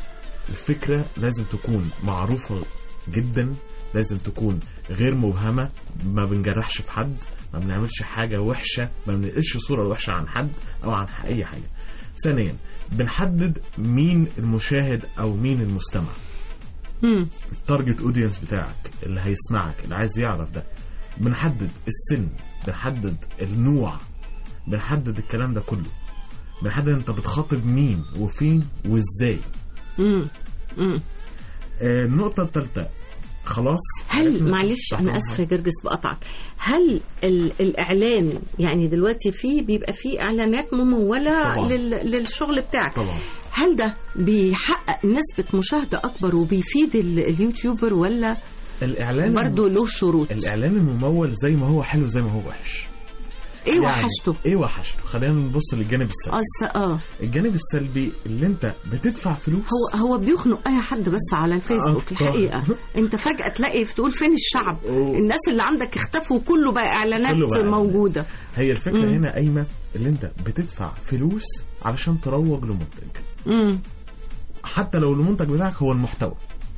[SPEAKER 4] الفكره لازم تكون معروفه جدا لازم تكون غير مبهمه ما بنجرحش في حد ما بنعملش حاجه وحشه ما بننقلش صوره وحشه عن حد او عن اي حاجه ثانيا بنحدد مين المشاهد او مين المستمع
[SPEAKER 3] مم.
[SPEAKER 4] التارجت اودينس بتاعك اللي هيسمعك اللي عايز يعرف ده بنحدد السن بنحدد النوع بنحدد الكلام ده كله بنحدد انت بتخاطب مين وفين وازاي
[SPEAKER 3] مم. مم.
[SPEAKER 4] آه، النقطة الثالثة خلاص
[SPEAKER 3] هل
[SPEAKER 4] عرفنا
[SPEAKER 3] معلش
[SPEAKER 4] تحت
[SPEAKER 3] انا
[SPEAKER 4] أمرك.
[SPEAKER 3] اسفه يا جرجس بقطعك هل ال- الاعلان يعني دلوقتي في بيبقى في اعلانات مموله
[SPEAKER 4] طبعاً.
[SPEAKER 3] لل للشغل بتاعك
[SPEAKER 4] طبعا
[SPEAKER 3] هل ده بيحقق نسبه مشاهده اكبر وبيفيد ال- اليوتيوبر ولا
[SPEAKER 4] الاعلان
[SPEAKER 3] برضه له شروط
[SPEAKER 4] الاعلان الممول زي ما هو حلو زي ما هو وحش
[SPEAKER 3] ايه
[SPEAKER 4] يعني
[SPEAKER 3] وحشته
[SPEAKER 4] ايه وحشته خلينا نبص للجانب السلبي
[SPEAKER 3] اه الس- اه
[SPEAKER 4] الجانب السلبي اللي انت بتدفع فلوس
[SPEAKER 3] هو هو بيخنق اي حد بس على الفيسبوك
[SPEAKER 4] آه،
[SPEAKER 3] الحقيقه انت فجاه تلاقي تقول فين الشعب
[SPEAKER 4] أوه.
[SPEAKER 3] الناس اللي عندك اختفوا كله بقى اعلانات
[SPEAKER 4] كله بقى إعلانات.
[SPEAKER 3] موجوده
[SPEAKER 4] هي الفكرة
[SPEAKER 3] مم.
[SPEAKER 4] هنا قايمة اللي انت بتدفع فلوس علشان تروج لمنتج
[SPEAKER 3] امم
[SPEAKER 4] حتى لو المنتج بتاعك هو المحتوى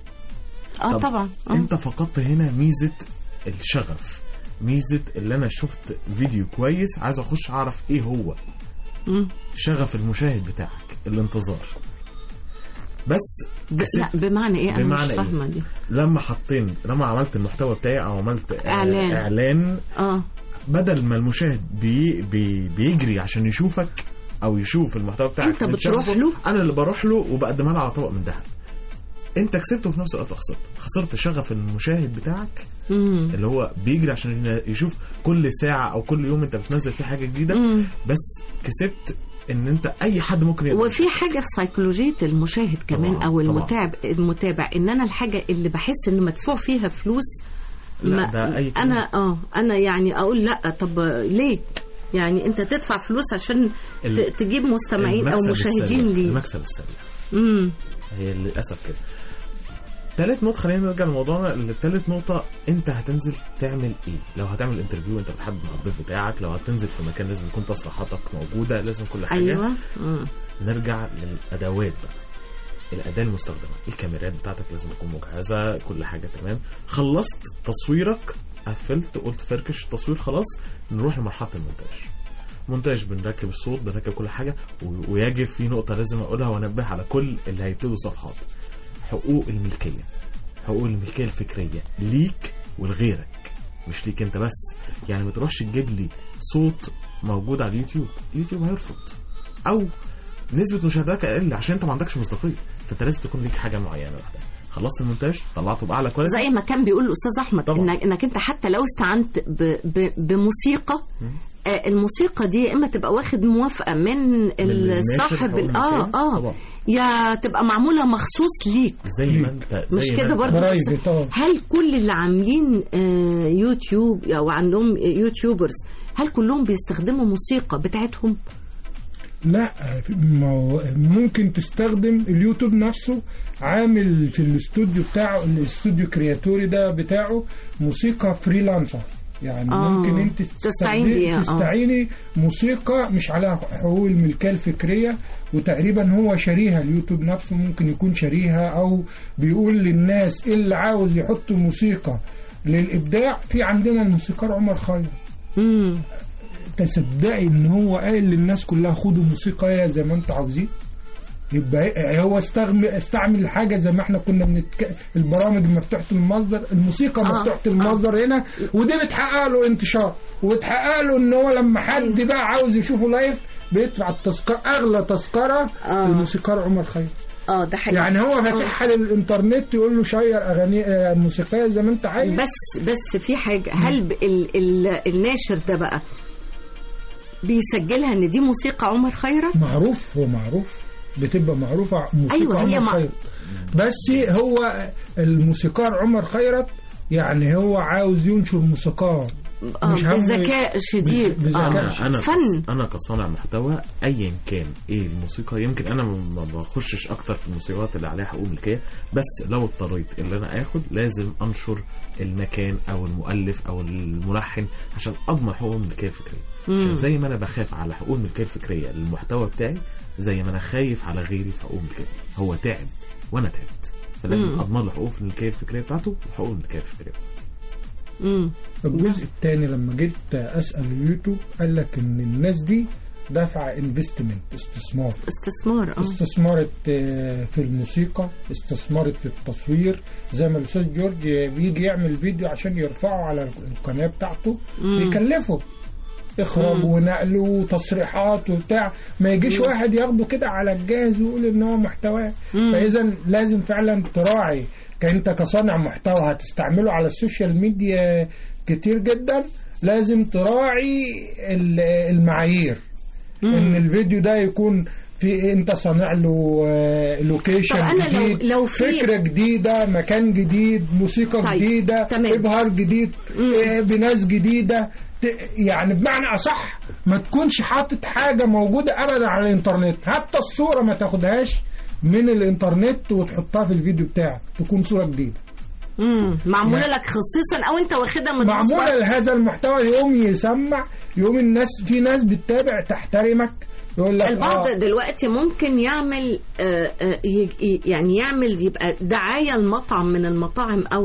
[SPEAKER 3] اه
[SPEAKER 4] طب
[SPEAKER 3] طبعا آه.
[SPEAKER 4] انت فقدت هنا ميزة الشغف ميزة اللي انا شفت فيديو كويس عايز اخش اعرف ايه هو
[SPEAKER 3] مم.
[SPEAKER 4] شغف المشاهد بتاعك الانتظار بس
[SPEAKER 3] ب...
[SPEAKER 4] كسبت
[SPEAKER 3] لا بمعنى ايه انا
[SPEAKER 4] بمعنى
[SPEAKER 3] مش
[SPEAKER 4] إيه؟
[SPEAKER 3] فاهمه دي
[SPEAKER 4] لما حطين لما عملت المحتوى بتاعي او عملت آه،
[SPEAKER 3] إعلان.
[SPEAKER 4] اعلان
[SPEAKER 3] اه
[SPEAKER 4] بدل ما المشاهد بي بي بيجري عشان يشوفك او يشوف المحتوى بتاعك
[SPEAKER 3] أنت
[SPEAKER 4] من
[SPEAKER 3] بتروح
[SPEAKER 4] شغفه،
[SPEAKER 3] له؟
[SPEAKER 4] انا اللي بروح له وبقدمها له على طبق من ذهب انت كسبت وفي نفس الوقت خسرت خسرت شغف المشاهد بتاعك
[SPEAKER 3] امم
[SPEAKER 4] اللي هو بيجري عشان يشوف كل ساعه او كل يوم انت بتنزل فيه حاجه جديده
[SPEAKER 3] مم.
[SPEAKER 4] بس كسبت ان انت اي حد ممكن يقدر
[SPEAKER 3] وفي حاجه في سيكولوجيه المشاهد كمان
[SPEAKER 4] طبعاً،
[SPEAKER 3] او
[SPEAKER 4] طبعاً.
[SPEAKER 3] المتابع المتابع ان انا الحاجه اللي بحس ان مدفوع فيها فلوس
[SPEAKER 4] لا، ده أي كلام.
[SPEAKER 3] انا اه انا يعني اقول لا طب ليه يعني انت تدفع فلوس عشان
[SPEAKER 4] ال-
[SPEAKER 3] ت- تجيب مستمعين او
[SPEAKER 4] المكسب
[SPEAKER 3] مشاهدين
[SPEAKER 4] السريع.
[SPEAKER 3] ليه
[SPEAKER 4] المكسب السريع
[SPEAKER 3] امم
[SPEAKER 4] هي للاسف كده تالت نقطة خلينا نرجع لموضوعنا التالت نقطة انت هتنزل تعمل ايه؟ لو هتعمل انترفيو انت بتحدد الضيف بتاعك، لو هتنزل في مكان لازم يكون تصريحاتك موجودة، لازم كل حاجة
[SPEAKER 3] ايوه مم.
[SPEAKER 4] نرجع للادوات بقى الاداه المستخدمه الكاميرات بتاعتك لازم تكون مجهزه كل حاجه تمام خلصت تصويرك قفلت قلت فركش التصوير خلاص نروح لمرحله المونتاج مونتاج بنركب الصوت بنركب كل حاجه و- ويجب في نقطه لازم اقولها وانبه على كل اللي هيبتدوا صفحات حقوق الملكيه حقوق الملكيه الفكريه ليك ولغيرك مش ليك انت بس يعني ما تروحش تجيب لي صوت موجود على اليوتيوب اليوتيوب هيرفض او نسبه مشاهداتك اقل عشان انت ما عندكش مصداقيه فانت لازم تكون ليك حاجه معينه واحده خلصت المونتاج طلعته باعلى كواليتي
[SPEAKER 3] زي ما كان بيقول الاستاذ احمد
[SPEAKER 4] طبعاً.
[SPEAKER 3] انك انك انت حتى لو استعنت ب ب بموسيقى آه الموسيقى دي يا اما تبقى واخد موافقه من
[SPEAKER 4] الناشر
[SPEAKER 3] الصاحب
[SPEAKER 4] أو
[SPEAKER 3] ال- اه
[SPEAKER 4] المكان.
[SPEAKER 3] اه
[SPEAKER 4] طبعاً.
[SPEAKER 3] يا تبقى معموله مخصوص ليك
[SPEAKER 4] زي ما انت زي
[SPEAKER 3] مش
[SPEAKER 4] ما
[SPEAKER 3] كده
[SPEAKER 4] انت-
[SPEAKER 3] برضه
[SPEAKER 2] برايفت اه
[SPEAKER 3] هل كل اللي عاملين آه يوتيوب او عندهم يوتيوبرز هل كلهم بيستخدموا موسيقى بتاعتهم
[SPEAKER 2] لا ما هو ممكن تستخدم اليوتيوب نفسه عامل في الاستوديو بتاعه الاستوديو كرياتوري ده بتاعه موسيقى فريلانسر يعني
[SPEAKER 3] آه.
[SPEAKER 2] ممكن انت
[SPEAKER 3] تستعين
[SPEAKER 2] تستخدمي-
[SPEAKER 3] بيها، آه.
[SPEAKER 2] تستعيني موسيقى مش عليها حقوق الملكيه الفكريه وتقريبا هو شاريها اليوتيوب نفسه ممكن يكون شاريها او بيقول للناس اللي عاوز يحط موسيقى للابداع في عندنا الموسيقار عمر خيرت
[SPEAKER 3] مم.
[SPEAKER 2] تصدقي ان هو قال للناس كلها خدوا موسيقى زي ما انتوا عاوزين يبقى هو استعمل استعمل حاجه زي ما احنا كنا بنتك... البرامج مفتوحه المصدر الموسيقى
[SPEAKER 3] آه.
[SPEAKER 2] مفتوحه المصدر هنا ودي بتحقق له انتشار وبتحقق له ان هو لما حد بقى عاوز يشوفه لايف بيدفع التذكره اغلى تذكره
[SPEAKER 3] آه.
[SPEAKER 2] الموسيقار عمر خيرت
[SPEAKER 3] اه ده حقيقي
[SPEAKER 2] يعني هو فاتحها للانترنت يقول له شير اغاني آه، موسيقيه زي ما انت عايز
[SPEAKER 3] بس بس في حاجة هل ب- ال ال الناشر ده بقى بيسجلها ان دي موسيقى عمر خيرت
[SPEAKER 2] معروف هو معروف بتبقى معروفة موسيقى
[SPEAKER 3] أيوة، هي
[SPEAKER 2] عمر
[SPEAKER 3] مع-
[SPEAKER 2] خيرت بس هو الموسيقار عمر خيرت يعني هو عاوز ينشر موسيقار
[SPEAKER 3] آه
[SPEAKER 2] مش همه-
[SPEAKER 3] بذكاء شديد
[SPEAKER 2] بز- بذكاء.
[SPEAKER 3] آه.
[SPEAKER 4] انا انا
[SPEAKER 3] فن.
[SPEAKER 4] كص- انا كصانع محتوى ايا كان ايه الموسيقى يمكن انا ما ما بخشش اكتر في الموسيقات اللي عليها حقوق ملكيه بس لو اضطريت اللي انا اخد لازم انشر المكان او المؤلف او الملحن عشان اضمن حقوق الملكيه الفكريه عشان زي ما انا بخاف على حقوق الملكيه الفكريه للمحتوى بتاعي زي ما انا خايف على غيري في حقوق الملكيه هو تعب وانا تعبت فلازم اضمن له حقوق الملكيه الفكريه بتاعته وحقوق الملكيه الفكريه
[SPEAKER 3] مم.
[SPEAKER 2] الجزء الثاني لما جيت اسال اليوتيوب قال لك ان الناس دي دفع انفستمنت استثمار
[SPEAKER 3] استثمار اه
[SPEAKER 2] استثمرت آه، في الموسيقى استثمرت في التصوير زي ما الاستاذ جورج بيجي يعمل فيديو عشان يرفعه على القناه بتاعته بيكلفه اخراج ونقل وتصريحات وبتاع ما يجيش واحد ياخده كده على الجاهز ويقول ان هو محتواه فاذا لازم فعلا تراعي كانت كصانع محتوى هتستعمله على السوشيال ميديا كتير جدا لازم تراعي ال- المعايير ان الفيديو ده يكون في انت صانع له آه، لوكيشن
[SPEAKER 3] طب أنا لو-
[SPEAKER 2] جديد
[SPEAKER 3] لو في-
[SPEAKER 2] فكره جديده مكان جديد موسيقى
[SPEAKER 3] طيب،
[SPEAKER 2] جديده
[SPEAKER 3] تمام.
[SPEAKER 2] ابهار جديد آه، بناس جديده ت- يعني بمعنى اصح ما تكونش حاطط حاجه موجوده ابدا على الانترنت حتى الصوره ما تاخدهاش من الانترنت وتحطها في الفيديو بتاعك تكون صوره جديده
[SPEAKER 3] مم. معمولة
[SPEAKER 2] لا.
[SPEAKER 3] لك خصيصا او انت واخدها من
[SPEAKER 2] معموله
[SPEAKER 3] مصدر.
[SPEAKER 2] لهذا المحتوى يوم يسمع يوم الناس في ناس بتتابع تحترمك يقول لك
[SPEAKER 3] البعض
[SPEAKER 2] آه
[SPEAKER 3] دلوقتي ممكن يعمل آه، آه، ي- ي- يعني يعمل يبقى دعاية المطعم من المطاعم أو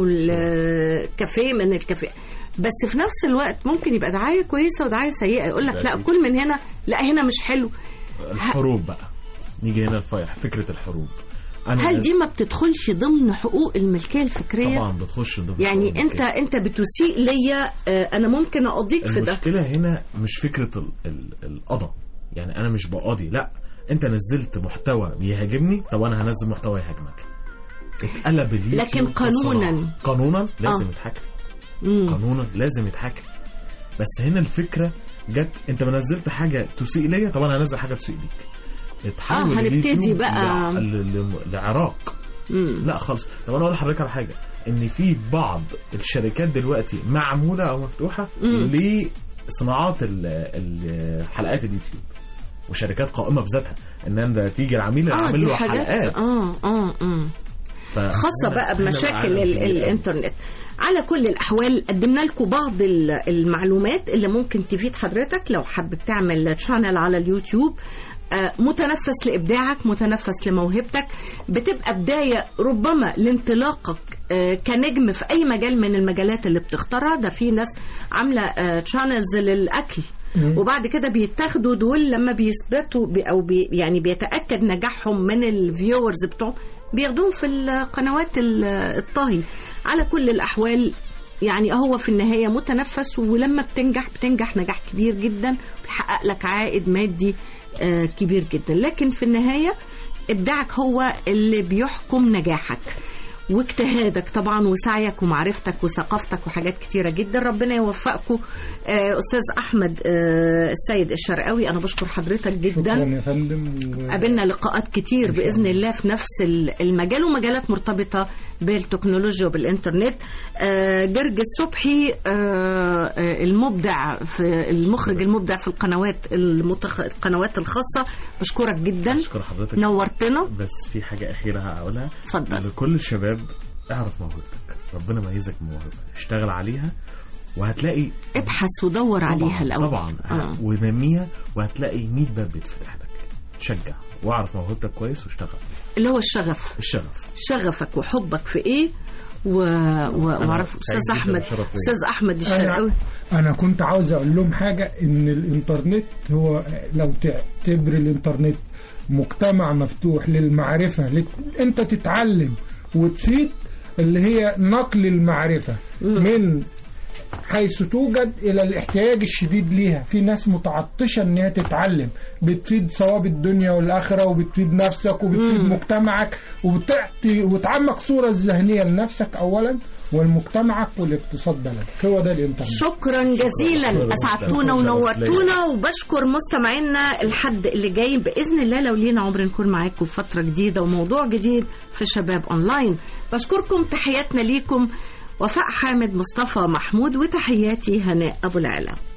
[SPEAKER 3] الكافيه من الكافيه بس في نفس الوقت ممكن يبقى دعاية كويسة ودعاية سيئة يقول لك لا
[SPEAKER 4] أكيد.
[SPEAKER 3] كل من هنا لا هنا مش حلو
[SPEAKER 4] الحروب بقى نيجي هنا الفيح فكره الحروب انا
[SPEAKER 3] هل دي ما بتدخلش ضمن حقوق الملكية الفكرية
[SPEAKER 4] طبعا بتخش ضمن
[SPEAKER 3] يعني
[SPEAKER 4] حقوق
[SPEAKER 3] انت
[SPEAKER 4] الملكية.
[SPEAKER 3] انت بتسيء ليا آه، انا ممكن اقضيك في ده
[SPEAKER 4] المشكله هنا مش فكره ال- ال- القضاء يعني انا مش بقاضي لا انت نزلت محتوى بيهاجمني طب انا هنزل محتوى يهاجمك اتقلب اليوتيوب
[SPEAKER 3] لكن قانوناً.
[SPEAKER 4] كصناعة. قانونا لازم
[SPEAKER 3] آه.
[SPEAKER 4] يتحكم
[SPEAKER 3] مم.
[SPEAKER 4] قانونا لازم يتحكم بس هنا الفكره جت انت ما نزلت حاجه تسيء ليا طب انا هنزل حاجه تسيء ليك اتحول
[SPEAKER 3] آه، هنبتدي
[SPEAKER 4] اليوتيوب
[SPEAKER 3] بقى.
[SPEAKER 4] لع- ل- ل- لعراق
[SPEAKER 3] مم.
[SPEAKER 4] لا خالص طب انا اقول لحضرتك على حاجه ان في بعض الشركات دلوقتي معموله او مفتوحه
[SPEAKER 3] مم.
[SPEAKER 4] لصناعات ال- ال- حلقات اليوتيوب وشركات قائمه بذاتها ان انا تيجي العميل
[SPEAKER 3] اه
[SPEAKER 4] اعمل
[SPEAKER 3] دي
[SPEAKER 4] له
[SPEAKER 3] حاجات
[SPEAKER 4] حلقات
[SPEAKER 3] اه اه اه
[SPEAKER 4] ف-
[SPEAKER 3] خاصة
[SPEAKER 4] هنا-
[SPEAKER 3] بقى
[SPEAKER 4] هنا
[SPEAKER 3] بمشاكل
[SPEAKER 4] عالم
[SPEAKER 3] ال-
[SPEAKER 4] كبير أوي.
[SPEAKER 3] الانترنت على كل الأحوال قدمنا لكم بعض ال- المعلومات اللي ممكن تفيد حضرتك لو حابب تعمل تشانل على اليوتيوب آه، متنفس لإبداعك متنفس لموهبتك بتبقى بداية ربما لانطلاقك آه، كنجم في أي مجال من المجالات اللي بتختارها ده في ناس عاملة تشانلز للأكل وبعد كده بيتاخدوا دول لما بيثبتوا بي او بي يعني بيتاكد نجاحهم من الفيورز بتوعهم بياخدوهم في القنوات ال- الطهي على كل الاحوال يعني هو في النهايه متنفس ولما بتنجح بتنجح نجاح كبير جدا بيحقق لك عائد مادي آه، كبير جدا لكن في النهايه ابداعك هو اللي بيحكم نجاحك واجتهادك طبعا وسعيك ومعرفتك وثقافتك وحاجات كتيره جدا ربنا يوفقكم آه، استاذ احمد آه، السيد الشرقاوي انا بشكر حضرتك جدا
[SPEAKER 2] شكرا يا فندم و-
[SPEAKER 3] قابلنا لقاءات كتير باذن الله في نفس ال- المجال ومجالات مرتبطه بالتكنولوجيا وبالانترنت آه، جرج الصبحي آه، آه، المبدع في المخرج المبدع في القنوات المتخ... القنوات الخاصه بشكرك جدا
[SPEAKER 4] اشكر حضرتك
[SPEAKER 3] نورتنا
[SPEAKER 4] بس في حاجه اخيره هقولها
[SPEAKER 3] اتفضل.
[SPEAKER 4] لكل الشباب اعرف موهبتك ربنا ميزك بموهبه اشتغل عليها وهتلاقي
[SPEAKER 3] ابحث ودور عليها
[SPEAKER 4] طبعا
[SPEAKER 3] الاول
[SPEAKER 4] طبعا
[SPEAKER 3] آه.
[SPEAKER 4] ونميها وهتلاقي 100 باب بيتفتح لك تشجع واعرف موهبتك كويس واشتغل
[SPEAKER 3] اللي هو الشغف
[SPEAKER 4] الشغف
[SPEAKER 3] شغفك وحبك في ايه و... و... وعرف
[SPEAKER 4] سعيد
[SPEAKER 3] استاذ
[SPEAKER 4] جداً
[SPEAKER 3] احمد
[SPEAKER 4] وشرف ليا.
[SPEAKER 3] استاذ احمد الشرقاوي
[SPEAKER 2] أنا, أنا كنت عاوز أقول لهم حاجة إن الإنترنت هو لو تعتبر الإنترنت مجتمع مفتوح للمعرفة لك أنت تتعلم وتفيد اللي هي نقل المعرفة من حيث توجد إلى الاحتياج الشديد ليها في ناس متعطشة إن هي تتعلم بتفيد ثواب الدنيا والآخرة وبتفيد نفسك وبتفيد مجتمعك وبتعطي وتعمق صورة ذهنية لنفسك أولا ولمجتمعك والاقتصاد بلدك هو ده الإنترنت
[SPEAKER 3] شكرا جزيلا
[SPEAKER 4] شكراً.
[SPEAKER 3] اسعدتونا
[SPEAKER 4] شكراً.
[SPEAKER 3] ونورتونا وبشكر مستمعينا الحد اللي جاي باذن الله لو لينا عمر نكون معاكم في فتره جديده وموضوع جديد في شباب اونلاين بشكركم تحياتنا ليكم وفاء حامد مصطفى محمود وتحياتي هناء ابو العلا